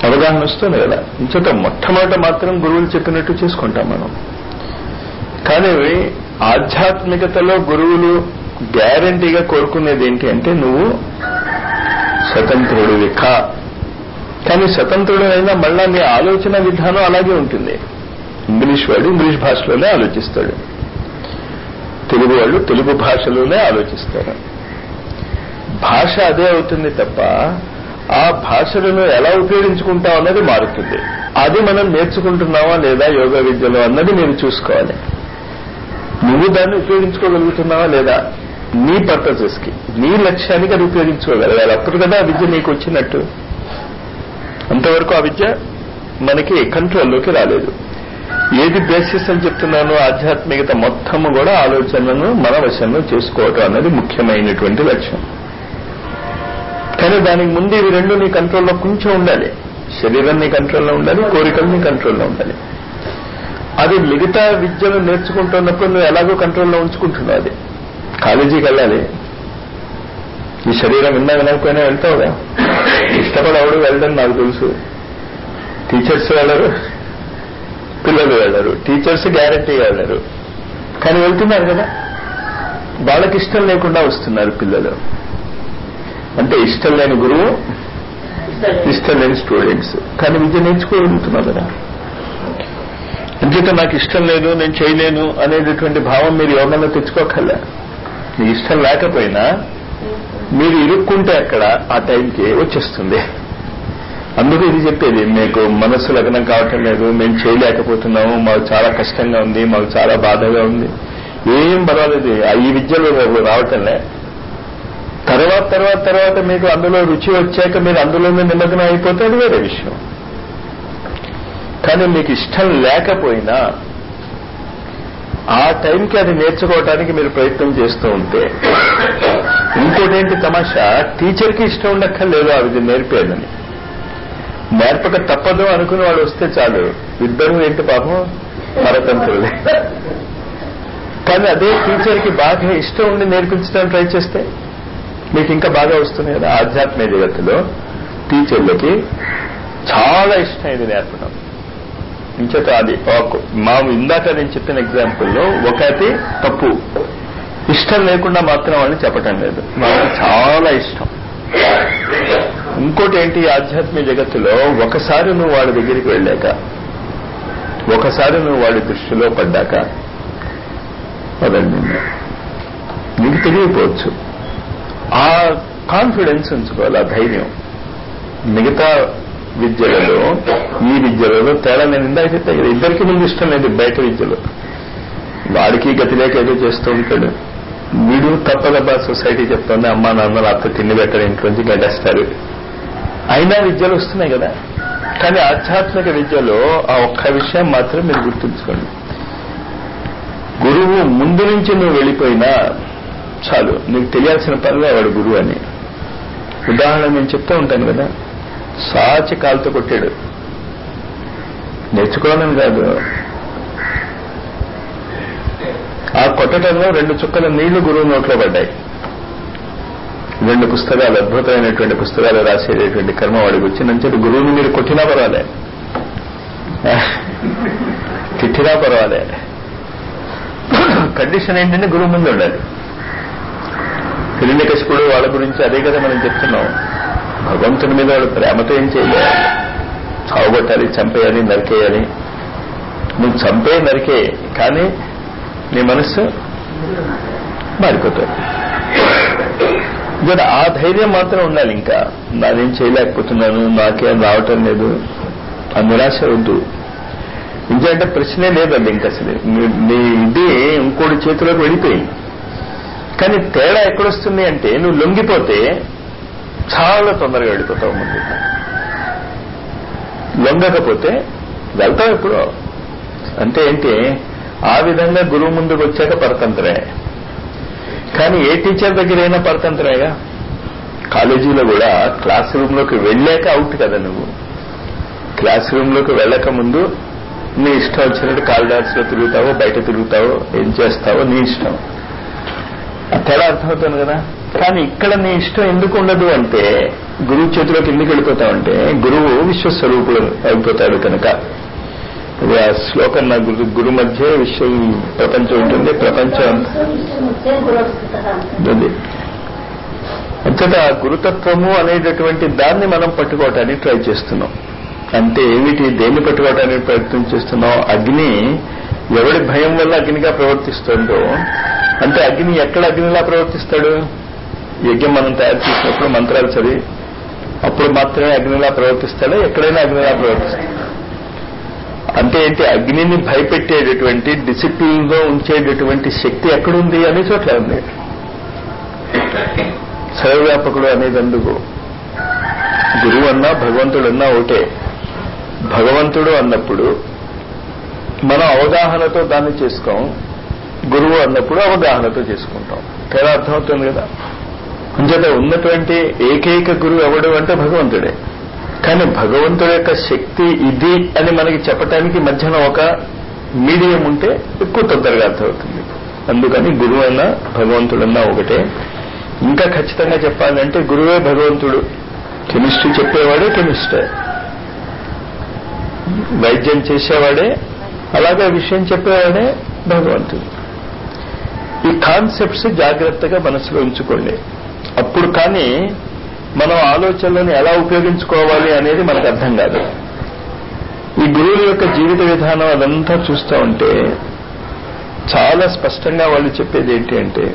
అవగాహన వస్తుంది కదా ఇంచేత మొట్టమొదట మాత్రం గురువులు చెప్పినట్టు చేసుకుంటాం మనం కానీ ఆధ్యాత్మికతలో గురువులు గ్యారంటీగా కోరుకునేది ఏంటి అంటే నువ్వు స్వతంత్రుడివి కా కానీ స్వతంత్రుడు అయినా మళ్ళా నీ ఆలోచన విధానం అలాగే ఉంటుంది ఇంగ్లీష్ వాడు ఇంగ్లీష్ భాషలోనే ఆలోచిస్తాడు తెలుగు వాళ్ళు తెలుగు భాషలోనే ఆలోచిస్తారు భాష అదే అవుతుంది తప్ప ఆ భాషలను ఎలా ఉపయోగించుకుంటాం అన్నది మారుతుంది అది మనం నేర్చుకుంటున్నావా లేదా యోగా విద్యలో అన్నది మీరు చూసుకోవాలి నువ్వు దాన్ని ఉపయోగించుకోగలుగుతున్నావా లేదా నీ పర్పసెస్ కి నీ లక్ష్యానికి అది ఉపయోగించుకోగలగాలి అప్పుడు కదా ఆ విద్య నీకు వచ్చినట్టు అంతవరకు ఆ విద్య మనకి కంట్రోల్లోకి రాలేదు ఏది బేసిస్ అని చెప్తున్నాను ఆధ్యాత్మికత మొత్తము కూడా ఆలోచనను మన వశంలో చేసుకోవటం అన్నది ముఖ్యమైనటువంటి లక్ష్యం కానీ దానికి ముందు ఇవి రెండు నీ కంట్రోల్లో కొంచెం ఉండాలి శరీరం నీ కంట్రోల్లో ఉండాలి కోరికలు నీ కంట్రోల్లో ఉండాలి అది మిగతా విద్యను నేర్చుకుంటున్నప్పుడు నువ్వు ఎలాగో కంట్రోల్లో ఉంచుకుంటున్నావు అది కాలేజీకి వెళ్ళాలి ఈ శరీరం విన్నా వినకపోయినా వెళ్తావుగా ఇష్టపడవడు వెళ్ళడం నాకు తెలుసు టీచర్స్ వెళ్ళరు పిల్లలు వెళ్ళరు టీచర్స్ గ్యారంటీగా వెళ్ళరు కానీ వెళ్తున్నారు కదా వాళ్ళకి ఇష్టం లేకుండా వస్తున్నారు పిల్లలు అంటే ఇష్టం లేని గురువు ఇష్టం లేని స్టూడెంట్స్ కానీ విద్య నేర్చుకోగలుగుతున్నారు కదా అంచేత నాకు ఇష్టం లేదు నేను చేయలేను అనేటటువంటి భావం మీరు యోగంలో తెచ్చుకోకల్లా మీకు ఇష్టం లేకపోయినా మీరు ఇరుక్కుంటే అక్కడ ఆ టైంకి వచ్చేస్తుంది అందుకు ఇది చెప్పేది మీకు మనస్సు లగ్నం కావటం లేదు మేము చేయలేకపోతున్నాము మాకు చాలా కష్టంగా ఉంది మాకు చాలా బాధగా ఉంది ఏం పర్వాలేదు ఈ విద్యలో రావటంలే తర్వాత తర్వాత తర్వాత మీకు అందులో రుచి వచ్చాక మీరు అందులోనే నిమగ్నం అయిపోతే అది వేరే విషయం కానీ మీకు ఇష్టం లేకపోయినా ఆ టైంకి అది నేర్చుకోవటానికి మీరు ప్రయత్నం చేస్తూ ఉంటే ఇంకోటి ఏంటి తమాషా టీచర్కి ఇష్టం ఉండక్కర్లేదు ఆ విధి నేర్పేదని నేర్పక తప్పదు అనుకుని వాడు వస్తే చాలు ఇద్దరు ఏంటి పాపం పరతంత్రులే కానీ అదే టీచర్కి బాగా ఇష్టం ఉండి నేర్పించడానికి ట్రై చేస్తే మీకు ఇంకా బాగా వస్తుంది కదా ఆధ్యాత్మిక జగత్తులో టీచర్లకి చాలా ఇష్టం ఇది నేర్పడం ఇంచేత అది మా ఇందాక నేను చెప్పిన ఎగ్జాంపుల్లో ఒకటి తప్పు ఇష్టం లేకుండా మాత్రం వాళ్ళని చెప్పటం లేదు వాళ్ళకి చాలా ఇష్టం ఇంకోటి ఏంటి ఆధ్యాత్మిక జగత్తులో ఒకసారి నువ్వు వాళ్ళ దగ్గరికి వెళ్ళాక ఒకసారి నువ్వు వాళ్ళ దృష్టిలో పడ్డాక వదండి నీకు తెలియకపోవచ్చు ఆ కాన్ఫిడెన్స్ ఉంచుకోవాలి ఆ ధైర్యం మిగతా విద్యలలో ఈ విద్యలలో తేడా నేను ఇందాక చెప్పాను కదా ఇద్దరికి ముందు ఇష్టం లేదు బయట విద్యలో వాడికి గతి లేక ఏదో చేస్తూ ఉంటాడు వీడు తప్పదబ్బా సొసైటీ చెప్తుంది అమ్మా నాన్న అత్త తిండి పెట్టడం ఇంట్లోంచి గడ్డేస్తారు అయినా విద్యలు వస్తున్నాయి కదా కానీ ఆధ్యాత్మిక విద్యలో ఆ ఒక్క విషయం మాత్రం మీరు గుర్తుంచుకోండి గురువు ముందు నుంచి నువ్వు వెళ్ళిపోయినా చాలు నీకు తెలియాల్సిన పనిలే వాడు గురువు అని ఉదాహరణ నేను చెప్తూ ఉంటాను కదా సాచి కాలుతో కొట్టాడు నేర్చుకోవాలని కాదు ఆ కొట్టడంలో రెండు చుక్కల నీళ్లు గురువు నోట్లో పడ్డాయి రెండు పుస్తకాలు అద్భుతమైనటువంటి పుస్తకాలు రాసేటటువంటి కర్మ వాడికి వచ్చిందంటే గురువుని మీరు కొట్టినా పర్వాలే తిట్టినా పర్వాలే కండిషన్ ఏంటంటే గురువు ముందు ఉండాలి హిరణ్యకశిపుడు వాళ్ళ గురించి అదే కదా మనం చెప్తున్నాం భగవంతుని మీద వాడు ప్రేమతో ఏం చేయలేదు చావుగొట్టాలి చంపేయాలి నరికేయాలి నువ్వు చంపే నరికే కానీ నీ మనస్సు మారిపోతుంది ఆ ధైర్యం మాత్రం ఉండాలి ఇంకా నానేం చేయలేకపోతున్నాను నాకేం రావటం లేదు ఆ నిరాశ వద్దు ఇంకేంటే ప్రశ్నే లేదండి ఇంకా అసలు నీ ఇది ఇంకోటి చేతిలోకి వెళ్ళిపోయింది కానీ తేడా ఎక్కడొస్తుంది అంటే నువ్వు లొంగిపోతే చాలా తొందరగా వెళ్ళిపోతావు ముందు లొంగకపోతే వెళ్తావు ఎప్పుడో అంటే ఏంటి ఆ విధంగా గురువు ముందుకు వచ్చాక పరతంత్రే కానీ ఏ టీచర్ దగ్గర అయినా పరతంత్రేగా కాలేజీలో కూడా క్లాస్ రూమ్లోకి వెళ్ళాక అవుట్ కదా నువ్వు క్లాస్ రూమ్లోకి వెళ్ళక ముందు నీ ఇష్టం వచ్చినట్టు కారిడార్స్ లో తిరుగుతావో బయట తిరుగుతావో ఏం చేస్తావో నీ ఇష్టం తేడా అర్థమవుతుంది కదా కానీ ఇక్కడ నీ ఇష్టం ఎందుకు ఉండదు అంటే గురువు చేతిలోకి ఎందుకు వెళ్ళిపోతామంటే గురువు విశ్వస్వరూపుడు అయిపోతాడు కనుక ఇది ఆ శ్లోకం నా గురు గురు మధ్య విశ్వ ప్రపంచం ఉంటుంది ప్రపంచం అది అంతటా గురుతత్వము అనేటటువంటి దాన్ని మనం పట్టుకోవటానికి ట్రై చేస్తున్నాం అంటే ఏమిటి దేన్ని పట్టుకోవటానికి ప్రయత్నం చేస్తున్నాం అగ్ని ఎవడి భయం వల్ల అగ్నిగా ప్రవర్తిస్తుందో అంటే అగ్ని ఎక్కడ అగ్నిలా ప్రవర్తిస్తాడు యజ్ఞం మనం తయారు చేసినప్పుడు మంత్రాలు చదివి అప్పుడు మాత్రమే అగ్నిలా ప్రవర్తిస్తాడా ఎక్కడైనా అగ్నిలా ప్రవర్తిస్తాడు అంటే ఏంటి అగ్నిని భయపెట్టేటటువంటి డిసిప్లిన్ లో ఉంచేటటువంటి శక్తి ఎక్కడుంది అనే చోట్ల ఉంది సర్వవ్యాపకుడు అనేది అందుకు గురువు అన్నా భగవంతుడు అన్నా ఒకటే భగవంతుడు అన్నప్పుడు మనం అవగాహనతో దాన్ని చేసుకోం గురువు అన్నప్పుడు అవగాహనతో చేసుకుంటాం తేడా అర్థమవుతుంది కదా అంచేత ఉన్నటువంటి ఏకైక గురువు ఎవడు అంటే భగవంతుడే కానీ భగవంతుడి యొక్క శక్తి ఇది అని మనకి చెప్పటానికి మధ్యన ఒక మీడియం ఉంటే ఎక్కువ తొందరగా అర్థమవుతుంది అందుకని గురువు అయినా భగవంతుడన్నా ఒకటే ఇంకా ఖచ్చితంగా చెప్పాలంటే గురువే భగవంతుడు కెమిస్ట్రీ చెప్పేవాడే కెమిస్ట్రే వైద్యం చేసేవాడే అలాగే విషయం చెప్పేవాడే భగవంతుడు ఈ కాన్సెప్ట్స్ జాగ్రత్తగా మనసులో ఉంచుకోండి అప్పుడు కానీ మనం ఆలోచనలను ఎలా ఉపయోగించుకోవాలి అనేది మనకు అర్థం కాదు ఈ గురువుల యొక్క జీవిత విధానం అదంతా చూస్తూ ఉంటే చాలా స్పష్టంగా వాళ్ళు చెప్పేది ఏంటి అంటే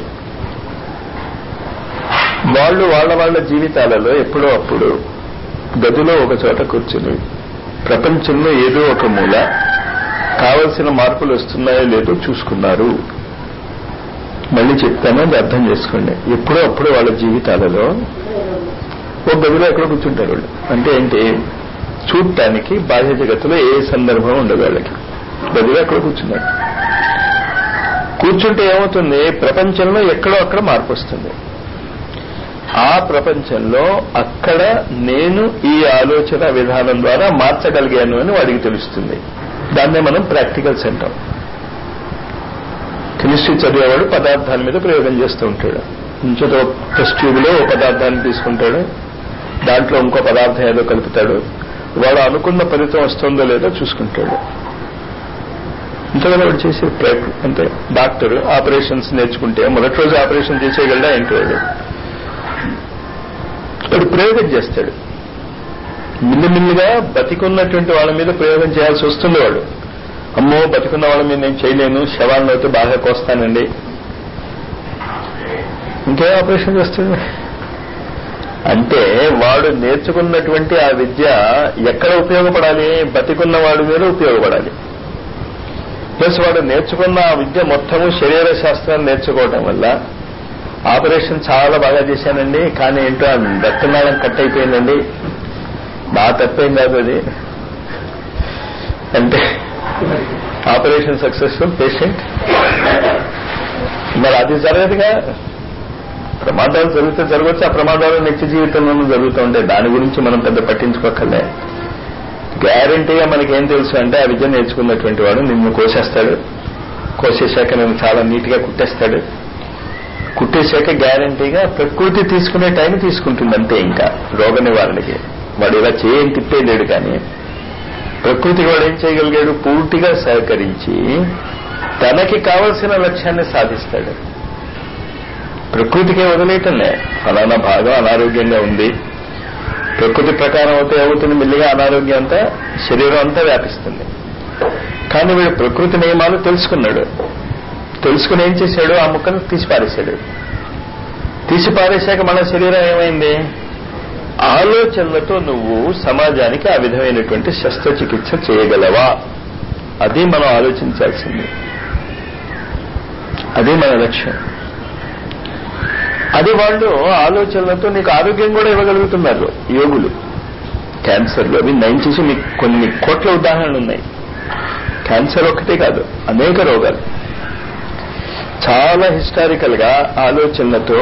వాళ్ళు వాళ్ళ వాళ్ళ జీవితాలలో ఎప్పుడో అప్పుడు గదిలో ఒక చోట కూర్చుని ప్రపంచంలో ఏదో ఒక మూల కావలసిన మార్పులు వస్తున్నాయో లేదో చూసుకున్నారు మళ్ళీ చెప్తాను అది అర్థం చేసుకోండి ఎప్పుడో అప్పుడు వాళ్ళ జీవితాలలో ఒక గదిలో ఎక్కడ కూర్చుంటారు వాళ్ళు అంటే ఏంటి చూడటానికి బాహ్య జగత్తులో ఏ సందర్భం ఉండదు వాళ్ళకి గదిలో ఎక్కడ కూర్చున్నారు కూర్చుంటే ఏమవుతుంది ప్రపంచంలో ఎక్కడో అక్కడ మార్పు వస్తుంది ఆ ప్రపంచంలో అక్కడ నేను ఈ ఆలోచన విధానం ద్వారా మార్చగలిగాను అని వాడికి తెలుస్తుంది దాన్నే మనం ప్రాక్టికల్స్ అంటాం కెమిస్ట్రీ చదివేవాడు పదార్థాల మీద ప్రయోగం చేస్తూ ఉంటాడు ఇంకొక టెస్ట్ ట్యూబ్లో ఓ పదార్థాన్ని తీసుకుంటాడు దాంట్లో ఇంకో పదార్థం ఏదో కలుపుతాడు వాడు అనుకున్న ఫలితం వస్తుందో లేదో చూసుకుంటాడు ఇంతగా వాడు చేసే ప్రయత్నం అంటే డాక్టర్ ఆపరేషన్స్ నేర్చుకుంటే మొదటి రోజు ఆపరేషన్ చేసేయగలడా ఏంటి వాడు వాడు ప్రయోగం చేస్తాడు మిల్లిమిల్లిగా బతికున్నటువంటి వాళ్ళ మీద ప్రయోగం చేయాల్సి వస్తుంది వాడు అమ్మో బతికున్న వాళ్ళ మీద నేను చేయలేను శవాలను అయితే బాగా కోస్తానండి ఇంకే ఆపరేషన్ చేస్తాడు అంటే వాడు నేర్చుకున్నటువంటి ఆ విద్య ఎక్కడ ఉపయోగపడాలి బతికున్న వాడి మీద ఉపయోగపడాలి ప్లస్ వాడు నేర్చుకున్న ఆ విద్య మొత్తము శరీర శాస్త్రాన్ని నేర్చుకోవటం వల్ల ఆపరేషన్ చాలా బాగా చేశానండి కానీ ఏంటో రక్తనాళం కట్ అయిపోయిందండి నా తప్పేం కాదు అది అంటే ఆపరేషన్ సక్సెస్ఫుల్ పేషెంట్ మరి అది జరగదుగా ప్రమాదాలు జరిగితే జరగవచ్చు ఆ ప్రమాదాలు నిత్య జీవితంలోనూ జరుగుతూ ఉంటాయి దాని గురించి మనం పెద్ద పట్టించుకోకర్లే గ్యారంటీగా మనకేం తెలుసు అంటే ఆ విద్య నేర్చుకున్నటువంటి వాడు నిన్ను కోసేస్తాడు కోసేశాక నేను చాలా నీట్గా కుట్టేస్తాడు కుట్టేశాక గ్యారంటీగా ప్రకృతి తీసుకునే టైం తీసుకుంటుంది అంతే ఇంకా రోగ నివారణకి వాడు ఇలా చేయని తిప్పేయలేడు కానీ ప్రకృతికి వాడు ఏం చేయగలిగాడు పూర్తిగా సహకరించి తనకి కావలసిన లక్ష్యాన్ని సాధిస్తాడు ప్రకృతికే వదిలేయటంలే ఫలానా భాగం అనారోగ్యంగా ఉంది ప్రకృతి ప్రకారం అయితే ఏమవుతుంది మెల్లిగా అనారోగ్యం అంతా శరీరం అంతా వ్యాపిస్తుంది కానీ వీడు ప్రకృతి నియమాలు తెలుసుకున్నాడు తెలుసుకుని ఏం చేశాడు ఆ ముక్కను తీసి పారేశాడు తీసి పారేశాక మన శరీరం ఏమైంది ఆలోచనలతో నువ్వు సమాజానికి ఆ విధమైనటువంటి శస్త్రచికిత్స చేయగలవా అది మనం ఆలోచించాల్సింది అదే మన లక్ష్యం అది వాళ్ళు ఆలోచనలతో నీకు ఆరోగ్యం కూడా ఇవ్వగలుగుతున్నారు యోగులు క్యాన్సర్లు అవి నయం చేసి మీకు కొన్ని కోట్ల ఉదాహరణలు ఉన్నాయి క్యాన్సర్ ఒక్కటే కాదు అనేక రోగాలు చాలా హిస్టారికల్ గా ఆలోచనలతో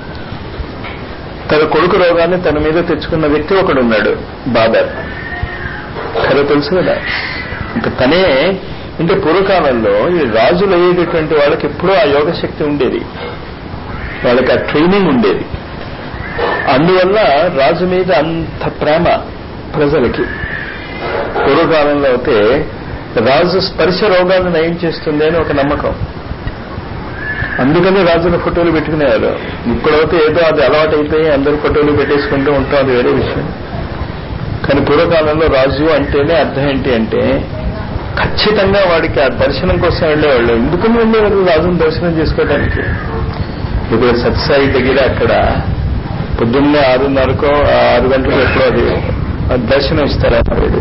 తన కొడుకు రోగాన్ని తన మీద తెచ్చుకున్న వ్యక్తి ఒకడున్నాడు బాబర్ కథ తెలుసు కదా ఇంకా తనే అంటే పూర్వకాలంలో ఈ రాజులు అయ్యేటటువంటి వాళ్ళకి ఎప్పుడూ ఆ యోగ శక్తి ఉండేది వాళ్ళకి ఆ ట్రైనింగ్ ఉండేది అందువల్ల రాజు మీద అంత ప్రేమ ప్రజలకి పూర్వకాలంలో అయితే రాజు స్పర్శ రోగాన్ని నయం చేస్తుంది అని ఒక నమ్మకం అందుకని రాజుల ఫోటోలు పెట్టుకునేవారు ఇప్పుడైతే ఏదో అది అలవాటు అయిపోయి అందరూ ఫోటోలు పెట్టేసుకుంటూ ఉంటాం అది వేరే విషయం కానీ పూర్వకాలంలో రాజు అంటేనే అర్థం ఏంటి అంటే ఖచ్చితంగా వాడికి ఆ దర్శనం కోసం వెళ్ళేవాళ్ళు ఎందుకని వెళ్ళేవారు రాజును దర్శనం చేసుకోవడానికి ఇప్పుడు సత్సాయి దగ్గర అక్కడ పొద్దున్నే ఆరున్నరకో ఆరు గంటలకు ఎప్పుడో అది ఆ దర్శనం ఇస్తారా వాడు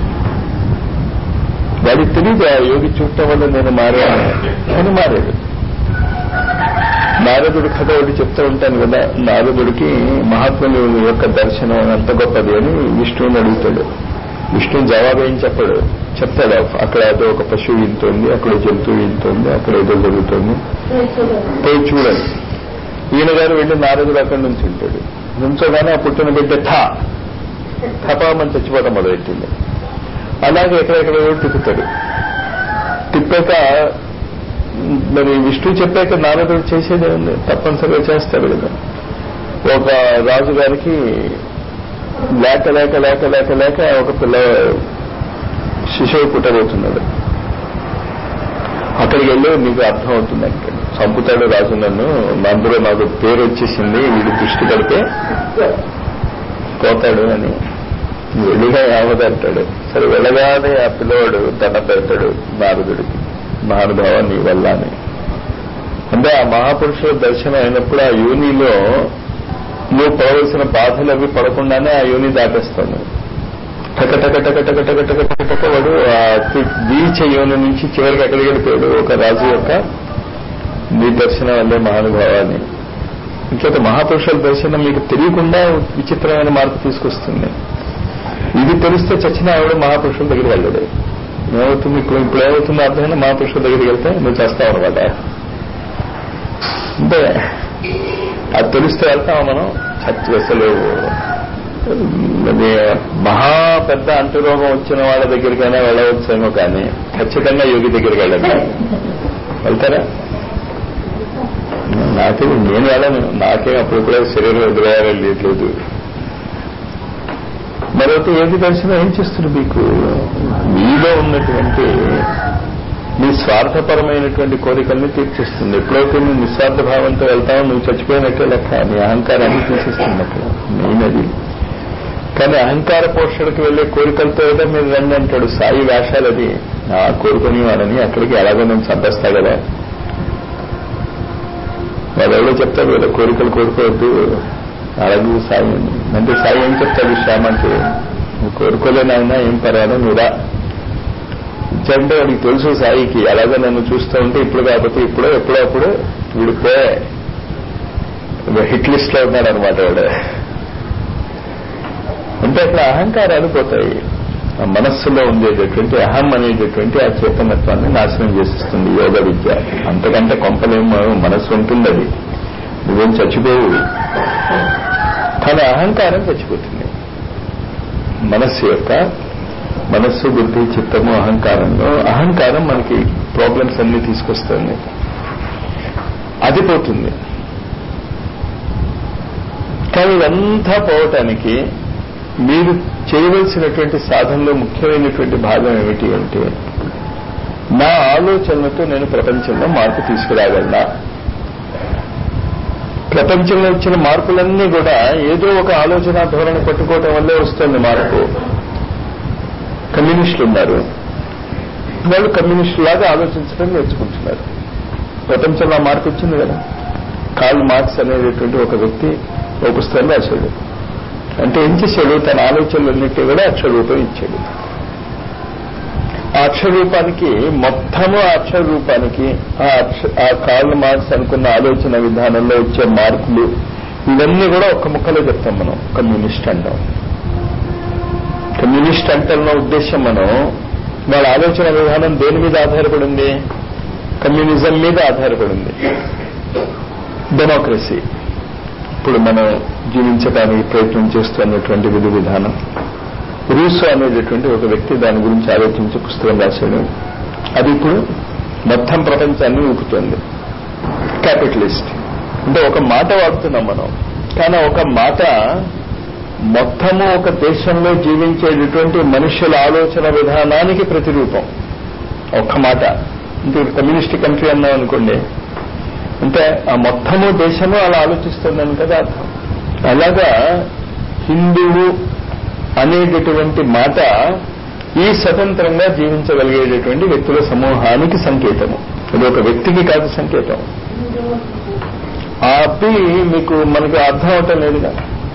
వాడికి తెలియదు ఆ యోగి చూడటం వల్ల నేను మారాను అని మారాడు నారదుడి కథ ఒకటి చెప్తూ ఉంటాను కదా నారదుడికి మహాత్ముని యొక్క దర్శనం ఎంత గొప్పది అని విష్ణువుని అడుగుతాడు విష్ణు జవాబు ఏం చెప్పాడు చెప్తాడు అక్కడ ఏదో ఒక పశువు ఇంతుంది అక్కడ జంతువు ఇంతుంది అక్కడ ఏదో జరుగుతుంది పోయి చూడండి ఈయన గారు వెళ్ళి నారదుడు అక్కడి నుంచి ఉంటాడు నుంచోగానే ఆ పుట్టిన బిడ్డ ఠా ఠపామని చచ్చిపోవడం మొదలెట్టింది అలాగే ఎక్కడెక్కడ తిప్పుతాడు తిప్పాక మరి విష్ణు చెప్పాక నారదుడు చేసేదే ఉంది తప్పనిసరిగా చేస్తాడు కదా ఒక రాజు గారికి లేక లేక లేక లేక లేక ఒక పిల్ల శిశువు పుట్టబోతున్నాడు అక్కడికి వెళ్ళి నీకు అర్థం అవుతుంది అంటే చంపుతాడు రాజు నన్ను అందులో నాకు పేరు వచ్చేసింది వీడు దృష్టి పడితే పోతాడు అని వెళ్ళిగా యావదంటాడు సరే వెళ్ళగానే ఆ పిల్లవాడు దండ పెడతాడు నారదుడికి మహానుభావ నీ వల్ల అని అంటే ఆ మహాపురుషుల దర్శనం అయినప్పుడు ఆ యోనిలో నువ్వు పడవలసిన బాధలు అవి పడకుండానే ఆ యోని దాటేస్తాను టక టక టక టక టక టక టక టక వాడు ఆ బీచ్ యోని నుంచి చివరికి ఎక్కడికి వెళ్ళిపోయాడు ఒక రాజు యొక్క నీ దర్శనం వల్లే మహానుభావాన్ని ఇంకొక మహాపురుషుల దర్శనం మీకు తెలియకుండా విచిత్రమైన మార్పు తీసుకొస్తుంది ఇది తెలిస్తే చచ్చిన ఆవిడ మహాపురుషుల దగ్గరికి వెళ్ళడు ఏమవుతుంది ఇప్పుడు ఇప్పుడు ఏమవుతుంది అర్థమైనా మహాపురుషుల దగ్గరికి వెళ్తే నువ్వు చేస్తావు అనమాట అంటే అది తెలిస్తే వెళ్తాం మనం చచ్చి అసలు అది మహా పెద్ద అంటురోగం వచ్చిన వాళ్ళ దగ్గరికైనా వెళ్ళవచ్చేమో కానీ ఖచ్చితంగా యోగి దగ్గరికి వెళ్ళండి వెళ్తారా నాకే నేను వెళ్ళను నాకే అప్పుడు కూడా శరీరం ఎదురయ్యారని లేదు మరొక ఏది దర్శనం ఏం చేస్తుంది మీకు మీలో ఉన్నటువంటి మీ స్వార్థపరమైనటువంటి కోరికల్ని తీర్చేస్తుంది ఎప్పుడైతే నువ్వు నిస్వార్థ భావంతో వెళ్తావో నువ్వు చచ్చిపోయినట్టే లెక్క నీ అహంకారాన్ని తీసేస్తుంది అక్కడ మెయిన్ అది కానీ అహంకార పోషణకు వెళ్లే కోరికలతో ఏదో మీరు రండి అంటాడు సాయి వేషాలు అది ఆ కోరుకుని వాళ్ళని అక్కడికి ఎలాగో నేను చంపేస్తా కదా వాళ్ళు ఎవరో చెప్తారు కదా కోరికలు కోరుకోవద్దు అలాగే సాయి అని అంటే సాయి ఏం చెప్తాడు శ్యామంటే నువ్వు కోరుకోలేనైనా ఏం పర్వాలేదు నువ్వు రా అంటే వాడికి తెలుసు సాయికి అలాగే నన్ను చూస్తూ ఉంటే ఇప్పుడు కాకపోతే ఇప్పుడు ఎప్పుడో అప్పుడు విడిపోయే హిట్ లిస్ట్ లో ఉన్నాడు అనమాట వాడు అంటే అక్కడ అహంకారాలు పోతాయి ఆ మనస్సులో ఉండేటటువంటి అహం అనేటటువంటి ఆ చేతనత్వాన్ని నాశనం చేసిస్తుంది యోగ విద్య అంతకంటే కొంపలేమో మనస్సు ఉంటుంది అది నువ్వేం చచ్చిపోవు కానీ అహంకారం చచ్చిపోతుంది మనస్సు యొక్క మనస్సు బుద్ధి చిత్తము అహంకారంలో అహంకారం మనకి ప్రాబ్లమ్స్ అన్ని తీసుకొస్తుంది అది పోతుంది కానీ ఇదంతా పోవటానికి మీరు చేయవలసినటువంటి సాధనలో ముఖ్యమైనటువంటి భాగం ఏమిటి అంటే నా ఆలోచనలతో నేను ప్రపంచంలో మార్పు తీసుకురాగలనా ప్రపంచంలో వచ్చిన మార్పులన్నీ కూడా ఏదో ఒక ఆలోచన ధోరణి పట్టుకోవటం వల్లే వస్తుంది మార్పు కమ్యూనిస్టులు ఉన్నారు వాళ్ళు కమ్యూనిస్టు లాగా ఆలోచించడం నేర్చుకుంటున్నారు ప్రపంచంలో మార్పు వచ్చింది కదా కార్ల్ మార్క్స్ అనేటటువంటి ఒక వ్యక్తి ఒక పుస్తకం రాశాడు అంటే ఏం చేశాడు తన ఆలోచనలన్నింటి కూడా అక్షర రూపం ఇచ్చాడు ఆ అక్షర రూపానికి మొత్తము ఆ అక్షర రూపానికి ఆ అక్ష ఆ కార్ల్ మార్క్స్ అనుకున్న ఆలోచన విధానంలో వచ్చే మార్పులు ఇవన్నీ కూడా ఒక్క ముక్కలో చెప్తాం మనం కమ్యూనిస్ట్ అంటాం కమ్యూనిస్ట్ అంటున్న ఉద్దేశం మనం వాళ్ళ ఆలోచన విధానం దేని మీద ఆధారపడింది కమ్యూనిజం మీద ఆధారపడింది డెమోక్రసీ ఇప్పుడు మనం జీవించడానికి ప్రయత్నం చేస్తున్నటువంటి విధి విధానం రూసో అనేటటువంటి ఒక వ్యక్తి దాని గురించి ఆలోచించి పుస్తకం రాశాడు అది ఇప్పుడు మొత్తం ప్రపంచాన్ని ఊపుతుంది క్యాపిటలిస్ట్ అంటే ఒక మాట వాడుతున్నాం మనం కానీ ఒక మాట మొత్తము ఒక దేశంలో జీవించేటటువంటి మనుష్యుల ఆలోచన విధానానికి ప్రతిరూపం ఒక్క మాట అంటే కమ్యూనిస్ట్ కంట్రీ అన్నాం అనుకోండి అంటే ఆ మొత్తము దేశము అలా ఆలోచిస్తుందని కదా అర్థం అలాగా హిందువు అనేటటువంటి మాట ఈ స్వతంత్రంగా జీవించగలిగేటటువంటి వ్యక్తుల సమూహానికి సంకేతము ఇది ఒక వ్యక్తికి కాదు సంకేతం అది మీకు మనకు అర్థం అవటం లేదుగా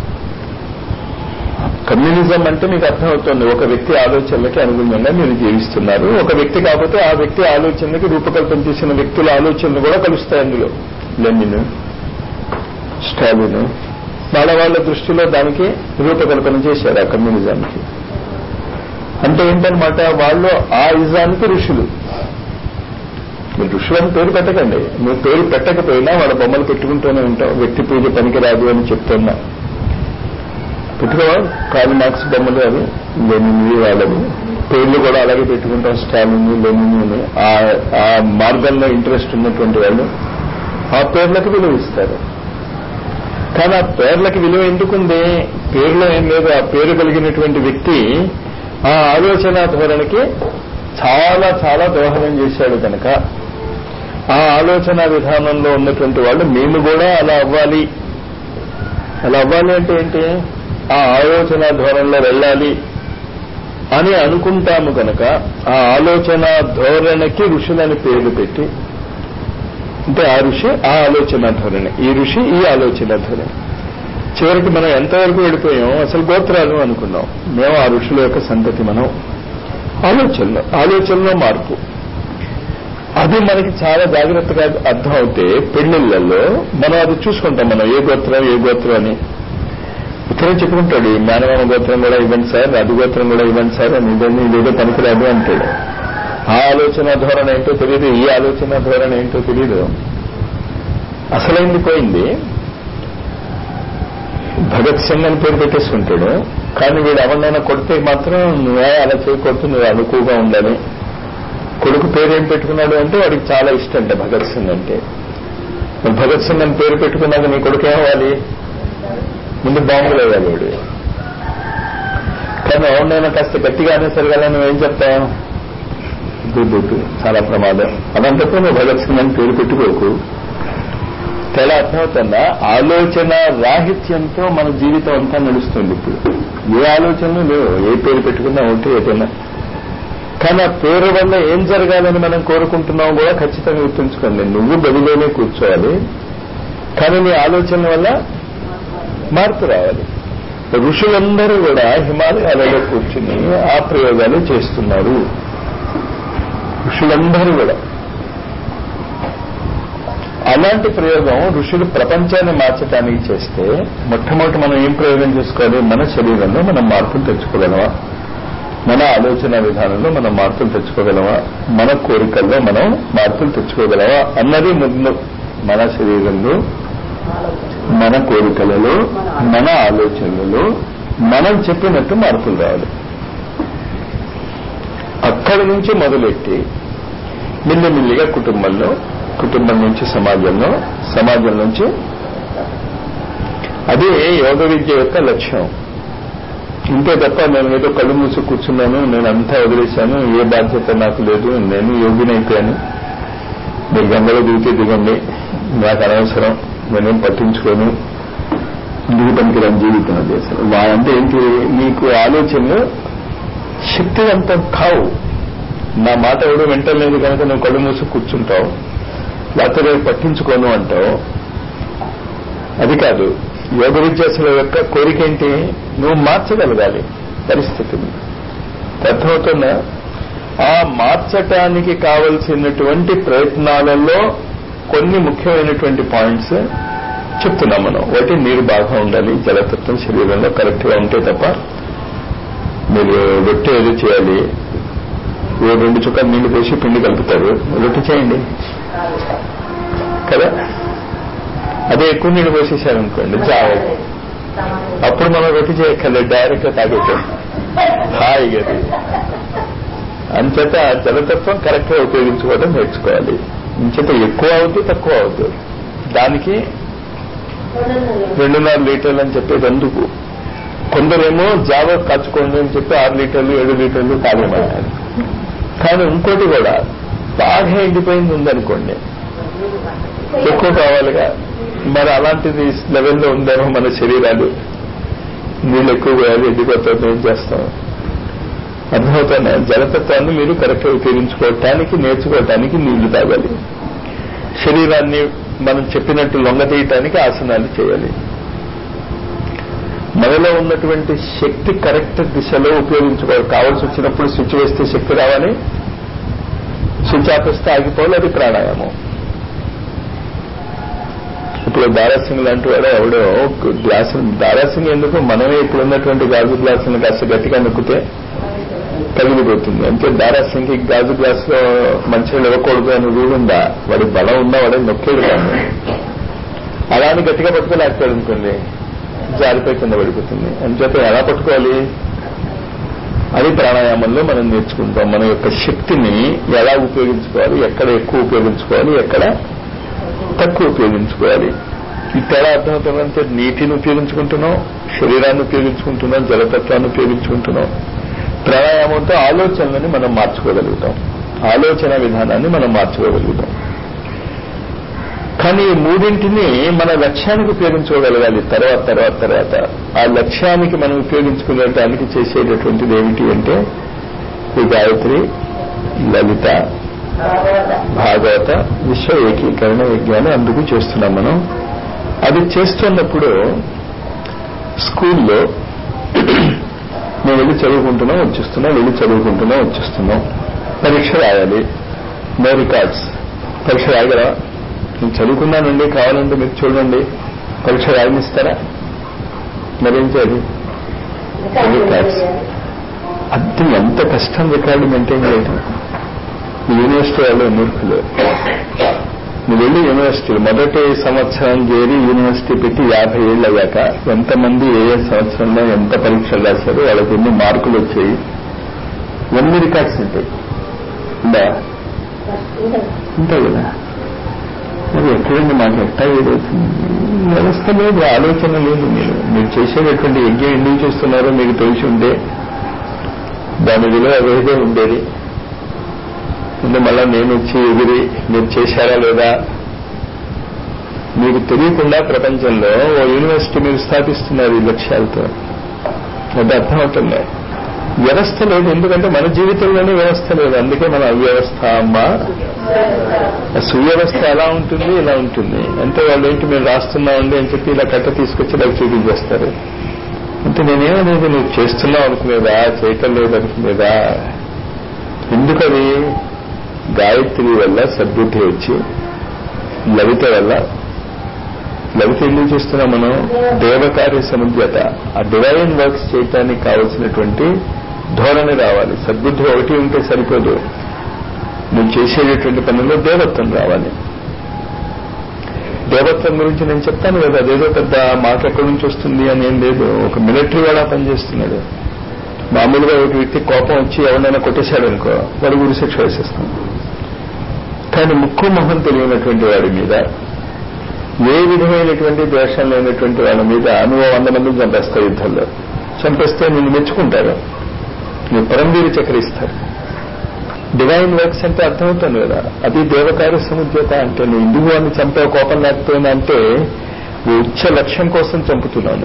కమ్యూనిజం అంటే మీకు అర్థమవుతుంది ఒక వ్యక్తి ఆలోచనలకి అనుగుణంగా మీరు జీవిస్తున్నారు ఒక వ్యక్తి కాకపోతే ఆ వ్యక్తి ఆలోచనలకి రూపకల్పన చేసిన వ్యక్తుల ఆలోచనలు కూడా కలుస్తాయి అందులో లెనిన్ స్టాలిన్ వాళ్ళ వాళ్ళ దృష్టిలో దానికి రూపకల్పన చేశారు ఆ కమ్యూనిజానికి అంటే ఏంటనమాట వాళ్ళు ఆ ఇజానికి ఋషులు మీరు ఋషులని పేరు పెట్టకండి మీరు పేరు పెట్టకపోయినా వాళ్ళ బొమ్మలు పెట్టుకుంటూనే ఉంటాం వ్యక్తి పూజ పనికిరాదు అని చెప్తున్నా పెట్టుకోవా కాలు మార్క్స్ బొమ్మలు అవి లెనిన్వి వాళ్ళవి పేర్లు కూడా అలాగే పెట్టుకుంటాం స్టాలిన్ లెనిన్ ఆ మార్గంలో ఇంట్రెస్ట్ ఉన్నటువంటి వాళ్ళు ఆ పేర్లకు విలువ ఇస్తారు కానీ ఆ పేర్లకి విలువ ఎందుకుంది పేరులో ఏం లేదు ఆ పేరు కలిగినటువంటి వ్యక్తి ఆ ఆలోచన ధోరణికి చాలా చాలా దోహదం చేశాడు కనుక ఆ ఆలోచన విధానంలో ఉన్నటువంటి వాళ్ళు మేము కూడా అలా అవ్వాలి అలా అవ్వాలి అంటే ఏంటి ఆ ఆలోచన ధోరణిలో వెళ్ళాలి అని అనుకుంటాము కనుక ఆ ఆలోచన ధోరణికి ఋషులని పేరు పెట్టి అంటే ఆ ఋషి ఆ ఆలోచన ధోరణి ఈ ఋషి ఈ ఆలోచన ధోరణి చివరికి మనం ఎంతవరకు వెళ్ళిపోయాం అసలు గోత్రాలు అనుకున్నాం మేము ఆ ఋషుల యొక్క సంతతి మనం ఆలోచనలో ఆలోచనలో మార్పు అది మనకి చాలా జాగ్రత్తగా అర్థం అవుతే పెళ్లిళ్లలో మనం అది చూసుకుంటాం మనం ఏ గోత్రం ఏ గోత్రం అని ఉత్తరం చెప్పుకుంటాడు ఈ మానవ గోత్రం కూడా ఇవ్వండి సార్ అది గోత్రం కూడా ఇవ్వండి సార్ అని ఇదని ఇదేదో పనికిరాదు అంటాడు ఆ ఆలోచన ధోరణి ఏంటో తెలియదు ఈ ఆలోచన ధోరణి ఏంటో తెలియదు అసలైంది పోయింది భగత్ సింగ్ అని పేరు పెట్టేసుకుంటాడు కానీ వీడు ఎవరినైనా కొడితే మాత్రం నువ్వే అలా చేయకూడదు నువ్వు అనుకువగా ఉండాలి కొడుకు పేరు ఏం పెట్టుకున్నాడు అంటే వాడికి చాలా ఇష్టం అంట భగత్ సింగ్ అంటే మరి భగత్ సింగ్ అని పేరు పెట్టుకున్నాక నీ కొడుకు ఏమవ్వాలి ముందు బాంబులు వేయాలి వాడు కానీ ఎవరినైనా కాస్త గట్టిగా అనేసరిగా నువ్వేం చెప్తావు దుద్దు చాలా ప్రమాదం అదంతప్పుడు నువ్వు భగత్ సింగ్ అని పేరు పెట్టుకోకు తెలా అర్థమవుతుందా ఆలోచన రాహిత్యంతో మన జీవితం అంతా నడుస్తుంది ఇప్పుడు ఏ ఆలోచనలు లేవు ఏ పేరు పెట్టుకున్నా ఉంటే ఏదైనా కానీ ఆ పేరు వల్ల ఏం జరగాలని మనం కోరుకుంటున్నాం కూడా ఖచ్చితంగా గుర్తుంచుకోండి నువ్వు గదిలోనే కూర్చోవాలి కానీ నీ ఆలోచన వల్ల మార్పు రావాలి ఋషులందరూ కూడా హిమాలయాలలో కూర్చుని ఆ ప్రయోగాలు చేస్తున్నారు ఋషులందరూ కూడా అలాంటి ప్రయోగం ఋషులు ప్రపంచాన్ని మార్చడానికి చేస్తే మొట్టమొదటి మనం ఏం ప్రయోగం చేసుకోవాలి మన శరీరంలో మనం మార్పులు తెచ్చుకోగలమా మన ఆలోచన విధానంలో మనం మార్పులు తెచ్చుకోగలమా మన కోరికల్లో మనం మార్పులు తెచ్చుకోగలమా అన్నది ముందు మన శరీరంలో మన కోరికలలో మన ఆలోచనలలో మనం చెప్పినట్టు మార్పులు రావాలి అక్కడి నుంచి మొదలెట్టి మిల్లిమిల్లిగా కుటుంబంలో కుటుంబం నుంచి సమాజంలో సమాజం నుంచి అదే యోగ విద్య యొక్క లక్ష్యం ఇంతే తప్ప నేను ఏదో కళ్ళు మూసి కూర్చున్నాను నేను అంతా వదిలేశాను ఏ బాధ్యత నాకు లేదు నేను యోగినైపోయాను మీరు గంగలో దిగితే దిగండి నాకు అనవసరం నేనేం పట్టించుకోను ఇందుకు పనికిరాని జీవితం అది అసలు అంటే ఏంటి నీకు ఆలోచనలు శక్తివంతం కావు నా మాట ఎవడు వింటలేదు కనుక నువ్వు కళ్ళు మూసి కూర్చుంటావు లేకపోతే నేను పట్టించుకోను అంటావు అది కాదు యోగ విద్యాసుల యొక్క కోరిక ఏంటి నువ్వు మార్చగలగాలి పరిస్థితిని అర్థమవుతుందా ఆ మార్చటానికి కావలసినటువంటి ప్రయత్నాలలో కొన్ని ముఖ్యమైనటువంటి పాయింట్స్ చెప్తున్నాం మనం ఒకటి నీరు బాగా ఉండాలి జలతత్వం శరీరంలో కరెక్ట్ గా ఉంటే తప్ప మీరు రొట్టె ఏదో చేయాలి ఓ రెండు చుక్కలు నీళ్లు పోసి పిండి కలుపుతారు రొట్టె చేయండి కదా అదే ఎక్కువ నీళ్లు పోసేసారనుకోండి జావ అప్పుడు మనం రొట్టె చేయక్కర్లేదు డైరెక్ట్ గా తాగేటాం హాయిగా అంచేత జలతత్వం కరెక్ట్ గా ఉపయోగించుకోవడం నేర్చుకోవాలి ఇంచేత ఎక్కువ అవుతుంది తక్కువ అవుతుంది దానికి రెండున్నర లీటర్లు అని చెప్పేది ఎందుకు కొందరేమో జావ కాచుకోండి అని చెప్పి ఆరు లీటర్లు ఏడు లీటర్లు తాగేమంటారు కానీ ఇంకోటి కూడా బాగా ఎండిపోయింది ఉందనుకోండి ఎక్కువ కావాలిగా మరి అలాంటిది లెవెల్లో ఉందేమో మన శరీరాలు నీళ్ళు ఎక్కువ పోయాలి ఎండిపోతుంది ఏం చేస్తాం అర్థమవుతానే జలతత్వాన్ని మీరు కరెక్ట్గా ఉపయోగించుకోవటానికి నేర్చుకోవటానికి నీళ్లు తాగాలి శరీరాన్ని మనం చెప్పినట్టు లొంగతీయటానికి ఆసనాలు చేయాలి మనలో ఉన్నటువంటి శక్తి కరెక్ట్ దిశలో ఉపయోగించుకోవాలి కావాల్సి వచ్చినప్పుడు స్విచ్ వేస్తే శక్తి రావాలి స్విచ్ ఆపేస్తే ఆగిపోవాలి అది ప్రాణాయామం ఇప్పుడు దారాసింగ్ లాంటి వాడు ఎవడో గ్లాసు దారాసింగ్ ఎందుకు మనమే ఇప్పుడు ఉన్నటువంటి గాజు గ్లాసులను కాస్త గట్టిగా నొక్కితే పగిలిపోతుంది అంటే దారాసింగ్కి గాజు గ్లాసులో మంచిగా ఇవ్వకూడదు అని రూల్ ఉందా వాడి బలం ఉందా వాడే నొక్కేడు కాదు అలా అని గట్టిగా పట్టుకోలేకపోయాడు అనుకోండి జారిపోయి కింద పడిపోతుంది అంచేత ఎలా పట్టుకోవాలి అది ప్రాణాయామంలో మనం నేర్చుకుంటాం మన యొక్క శక్తిని ఎలా ఉపయోగించుకోవాలి ఎక్కడ ఎక్కువ ఉపయోగించుకోవాలి ఎక్కడ తక్కువ ఉపయోగించుకోవాలి ఈ తేడా అర్థమవుతుందంటే నీటిని ఉపయోగించుకుంటున్నాం శరీరాన్ని ఉపయోగించుకుంటున్నాం జలతత్వాన్ని ఉపయోగించుకుంటున్నాం ప్రాణాయామంతో ఆలోచనలని మనం మార్చుకోగలుగుతాం ఆలోచన విధానాన్ని మనం మార్చుకోగలుగుతాం కానీ ఈ మూడింటిని మన లక్ష్యానికి ఉపయోగించుకోగలగాలి తర్వాత తర్వాత తర్వాత ఆ లక్ష్యానికి మనం ఉపయోగించుకునేటానికి చేసేటటువంటిది ఏమిటి అంటే ఈ గాయత్రి లలిత భాగవత విశ్వ ఏకీకరణ యజ్ఞాన్ని అందుకు చేస్తున్నాం మనం అది చేస్తున్నప్పుడు స్కూల్లో మేము వెళ్ళి చదువుకుంటున్నాం వచ్చేస్తున్నాం వెళ్ళి చదువుకుంటున్నాం వచ్చేస్తున్నాం పరీక్ష రాయాలి నో రికార్డ్స్ పరీక్ష రాయగలరా నేను చదువుకున్నానండి కావాలంటే మీరు చూడండి పరీక్ష రాయనిస్తారా మరేం చేయాలి రికార్డ్స్ అది ఎంత కష్టం రికార్డు మెయింటైన్ చేయడం యూనివర్సిటీ వాళ్ళు మూర్ఖులు నువ్వు వెళ్ళి యూనివర్సిటీ మొదటి సంవత్సరం చేరి యూనివర్సిటీ పెట్టి యాభై ఏళ్ళు అయ్యాక ఎంతమంది ఏ ఏ సంవత్సరంలో ఎంత పరీక్షలు రాశారు వాళ్ళకి ఎన్ని మార్కులు వచ్చాయి ఎన్ని రికార్డ్స్ ఉంటాయి ఉందా ఉంటాయి కదా మరి ఎక్కడండి మాకు ఎట్టా ఏదవుతుంది వ్యవస్థ లేదు ఆలోచన లేదు మీరు మీరు చేసేటటువంటి యజ్ఞం ఎందుకు చేస్తున్నారో మీకు తెలిసి ఉంటే దాని విలువ వేరే ఉండేది అంటే మళ్ళా నేను వచ్చి ఎగిరి మీరు చేశారా లేదా మీకు తెలియకుండా ప్రపంచంలో ఓ యూనివర్సిటీ మీరు స్థాపిస్తున్నారు ఈ లక్ష్యాలతో అది అర్థమవుతుంది వ్యవస్థ లేదు ఎందుకంటే మన జీవితంలోనే వ్యవస్థ లేదు అందుకే మన అవ్యవస్థ అమ్మ సువ్యవస్థ ఎలా ఉంటుంది ఇలా ఉంటుంది అంటే వాళ్ళు ఏంటి మేము రాస్తున్నామండి అని చెప్పి ఇలా కట్ట తీసుకొచ్చి నాకు చూపించేస్తారు అంటే నేనేమనేది నువ్వు చేస్తున్నావు అనుకునేదా చేయటం లేదు అనుకునేదా ఎందుకని గాయత్రి వల్ల సద్బుద్ధి వచ్చి లలిత వల్ల లలిత ఎందుకు చేస్తున్నాం మనం దేవకార్య సముద్రత ఆ డివైన్ వర్క్స్ చేయటానికి కావలసినటువంటి ధోరణి రావాలి సద్బుద్ధి ఒకటి ఉంటే సరిపోదు నువ్వు చేసేటటువంటి పనుల్లో దేవత్వం రావాలి దేవత్వం గురించి నేను చెప్తాను కదా అదేదో పెద్ద మాకు ఎక్కడి నుంచి వస్తుంది అని ఏం లేదు ఒక మిలిటరీ వాడా పనిచేస్తున్నాడు మామూలుగా ఒక వ్యక్తి కోపం వచ్చి ఎవరినైనా కొట్టేశాడు అనుకో వాడు గురి శిక్ష వేసేస్తాం కానీ ముక్కు మొహం తెలియనటువంటి వాడి మీద ఏ విధమైనటువంటి ద్వేషం లేనటువంటి వాళ్ళ మీద నువ్వు వంద మందిని చంపేస్తావు యుద్ధంలో చంపేస్తే నిన్ను మెచ్చుకుంటారు నువ్వు పరంబీరి చక్రిస్తారు డివైన్ వర్క్స్ అంటే అర్థమవుతుంది కదా అది దేవకార్య సముద్రత అంటే నువ్వు ఇందుకు వాడిని చంపే కోపం లేకపోయినా అంటే నువ్వు ఉచ్చ లక్ష్యం కోసం చంపుతున్నాను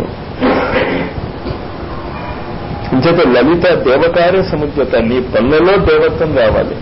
ఇంచేత లలిత దేవకార్య సముద్రత నీ పనులలో దేవత్వం రావాలి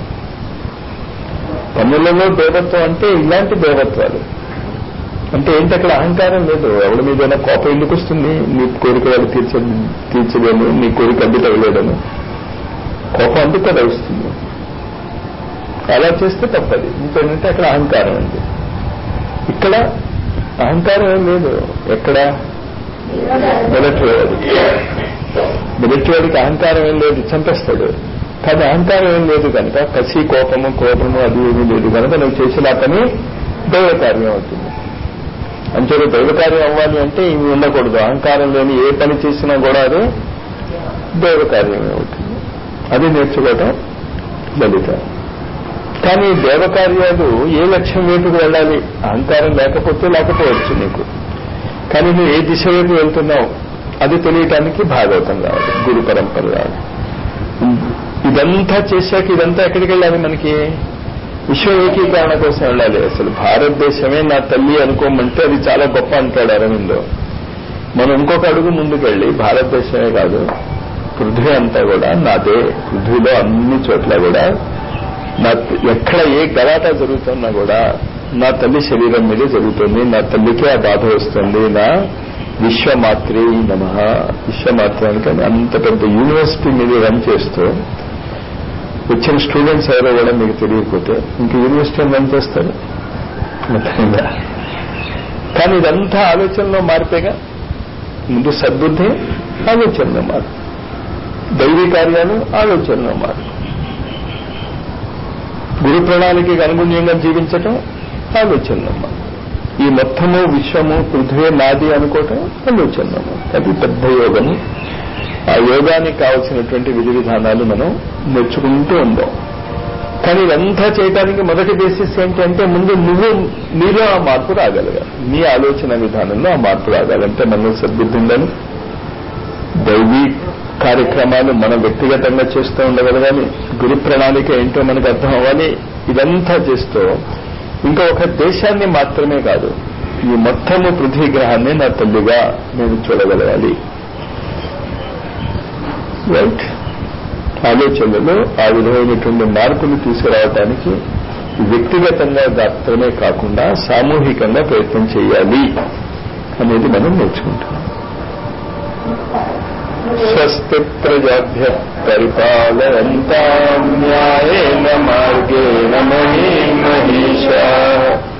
పనులలో దేవత్వం అంటే ఇలాంటి దేవత్వాలు అంటే ఏంటి అక్కడ అహంకారం లేదు ఎవడి మీదైనా కోపం ఎందుకు వస్తుంది నీ కోరిక వాళ్ళు తీర్చ తీర్చలేము నీ కోరిక అడ్డు తగలేడము కోపం అందుకు కదా వస్తుంది అలా చేస్తే తప్పది ఇంకేంటంటే అక్కడ అహంకారం ఉంది ఇక్కడ అహంకారం ఏం లేదు ఎక్కడ మిలిటరీ వాడి మిలిటరీ వాడికి అహంకారం ఏం లేదు చంపేస్తాడు కానీ అహంకారం ఏం లేదు కనుక కసి కోపము కోపము అది ఏమీ లేదు కనుక నువ్వు చేసిన పని దైవకార్యం అవుతుంది అంచేది దైవకార్యం అవ్వాలి అంటే ఇవి ఉండకూడదు అహంకారం లేని ఏ పని చేసినా కూడా అది దైవకార్యమే అవుతుంది అది నేర్చుకోవటం లలిత కానీ దేవకార్యాలు ఏ లక్ష్యం వైపుకు వెళ్ళాలి అహంకారం లేకపోతే లేకపోవచ్చు నీకు కానీ నువ్వు ఏ దిశ వైపు వెళ్తున్నావు అది తెలియటానికి భాగవతం కావాలి గురు పరంపర కావాలి ఇదంతా చేశాక ఇదంతా ఎక్కడికి వెళ్ళాలి మనకి విశ్వ ఏకీకరణ కోసం వెళ్ళాలి అసలు భారతదేశమే నా తల్లి అనుకోమంటే అది చాలా గొప్ప అంటాడు అరవిందో మనం ఇంకొక అడుగు ముందుకెళ్ళి భారతదేశమే కాదు పృథ్వీ అంతా కూడా నాదే పృథ్వీలో అన్ని చోట్ల కూడా నా ఎక్కడ ఏ గలాట జరుగుతున్నా కూడా నా తల్లి శరీరం మీదే జరుగుతుంది నా తల్లికే ఆ బాధ వస్తుంది నా విశ్వమాత్రే నమ విశ్వమాత్రానికి అంత పెద్ద యూనివర్సిటీ మీద రన్ చేస్తూ వచ్చిన స్టూడెంట్స్ ఎవరో కూడా మీకు తెలియకపోతే ఇంక యూనివర్సిటీ రన్ చేస్తారు మొత్తంగా కానీ ఇదంతా ఆలోచనలో మార్పేగా ముందు సద్బుద్ధి ఆలోచనలో మార్పు దైవీ కార్యాలు ఆలోచనలో మార్పు గురు ప్రణాళికకి అనుగుణ్యంగా జీవించటం ఆలోచనలో మార్పు ఈ మొత్తము విశ్వము పృథ్వీ నాది అనుకోవటం ఆలోచనలో మార్పు అది పెద్ద యోగము ఆ యోగానికి కావలసినటువంటి విధి విధానాలు మనం నేర్చుకుంటూ ఉందాం కానీ ఇదంతా చేయడానికి మొదటి బేసిస్ ఏంటంటే ముందు నువ్వు నీలో ఆ మార్పు రాగలగాలి నీ ఆలోచన విధానంలో ఆ మార్పు రాగాలంటే మనలో సద్బుద్ధి ఉండాలి దైవీ కార్యక్రమాలు మనం వ్యక్తిగతంగా చేస్తూ ఉండగలగాలి గురు ప్రణాళిక ఏంటో మనకు అర్థం అవ్వాలి ఇదంతా చేస్తూ ఇంకా ఒక దేశాన్ని మాత్రమే కాదు ఈ మొత్తము పృథ్వీ గ్రహాన్ని నా తల్లిగా నేను చూడగలగాలి రైట్ ఆలోచనలలో ఆ విధమైనటువంటి మార్పులు తీసుకురావడానికి వ్యక్తిగతంగా మాత్రమే కాకుండా సామూహికంగా ప్రయత్నం చేయాలి అనేది మనం నేర్చుకుంటాం స్వస్తి ప్రజాభ్య పరిపాలయంతా న్యాయేన మార్గేణ మహీ మహిషా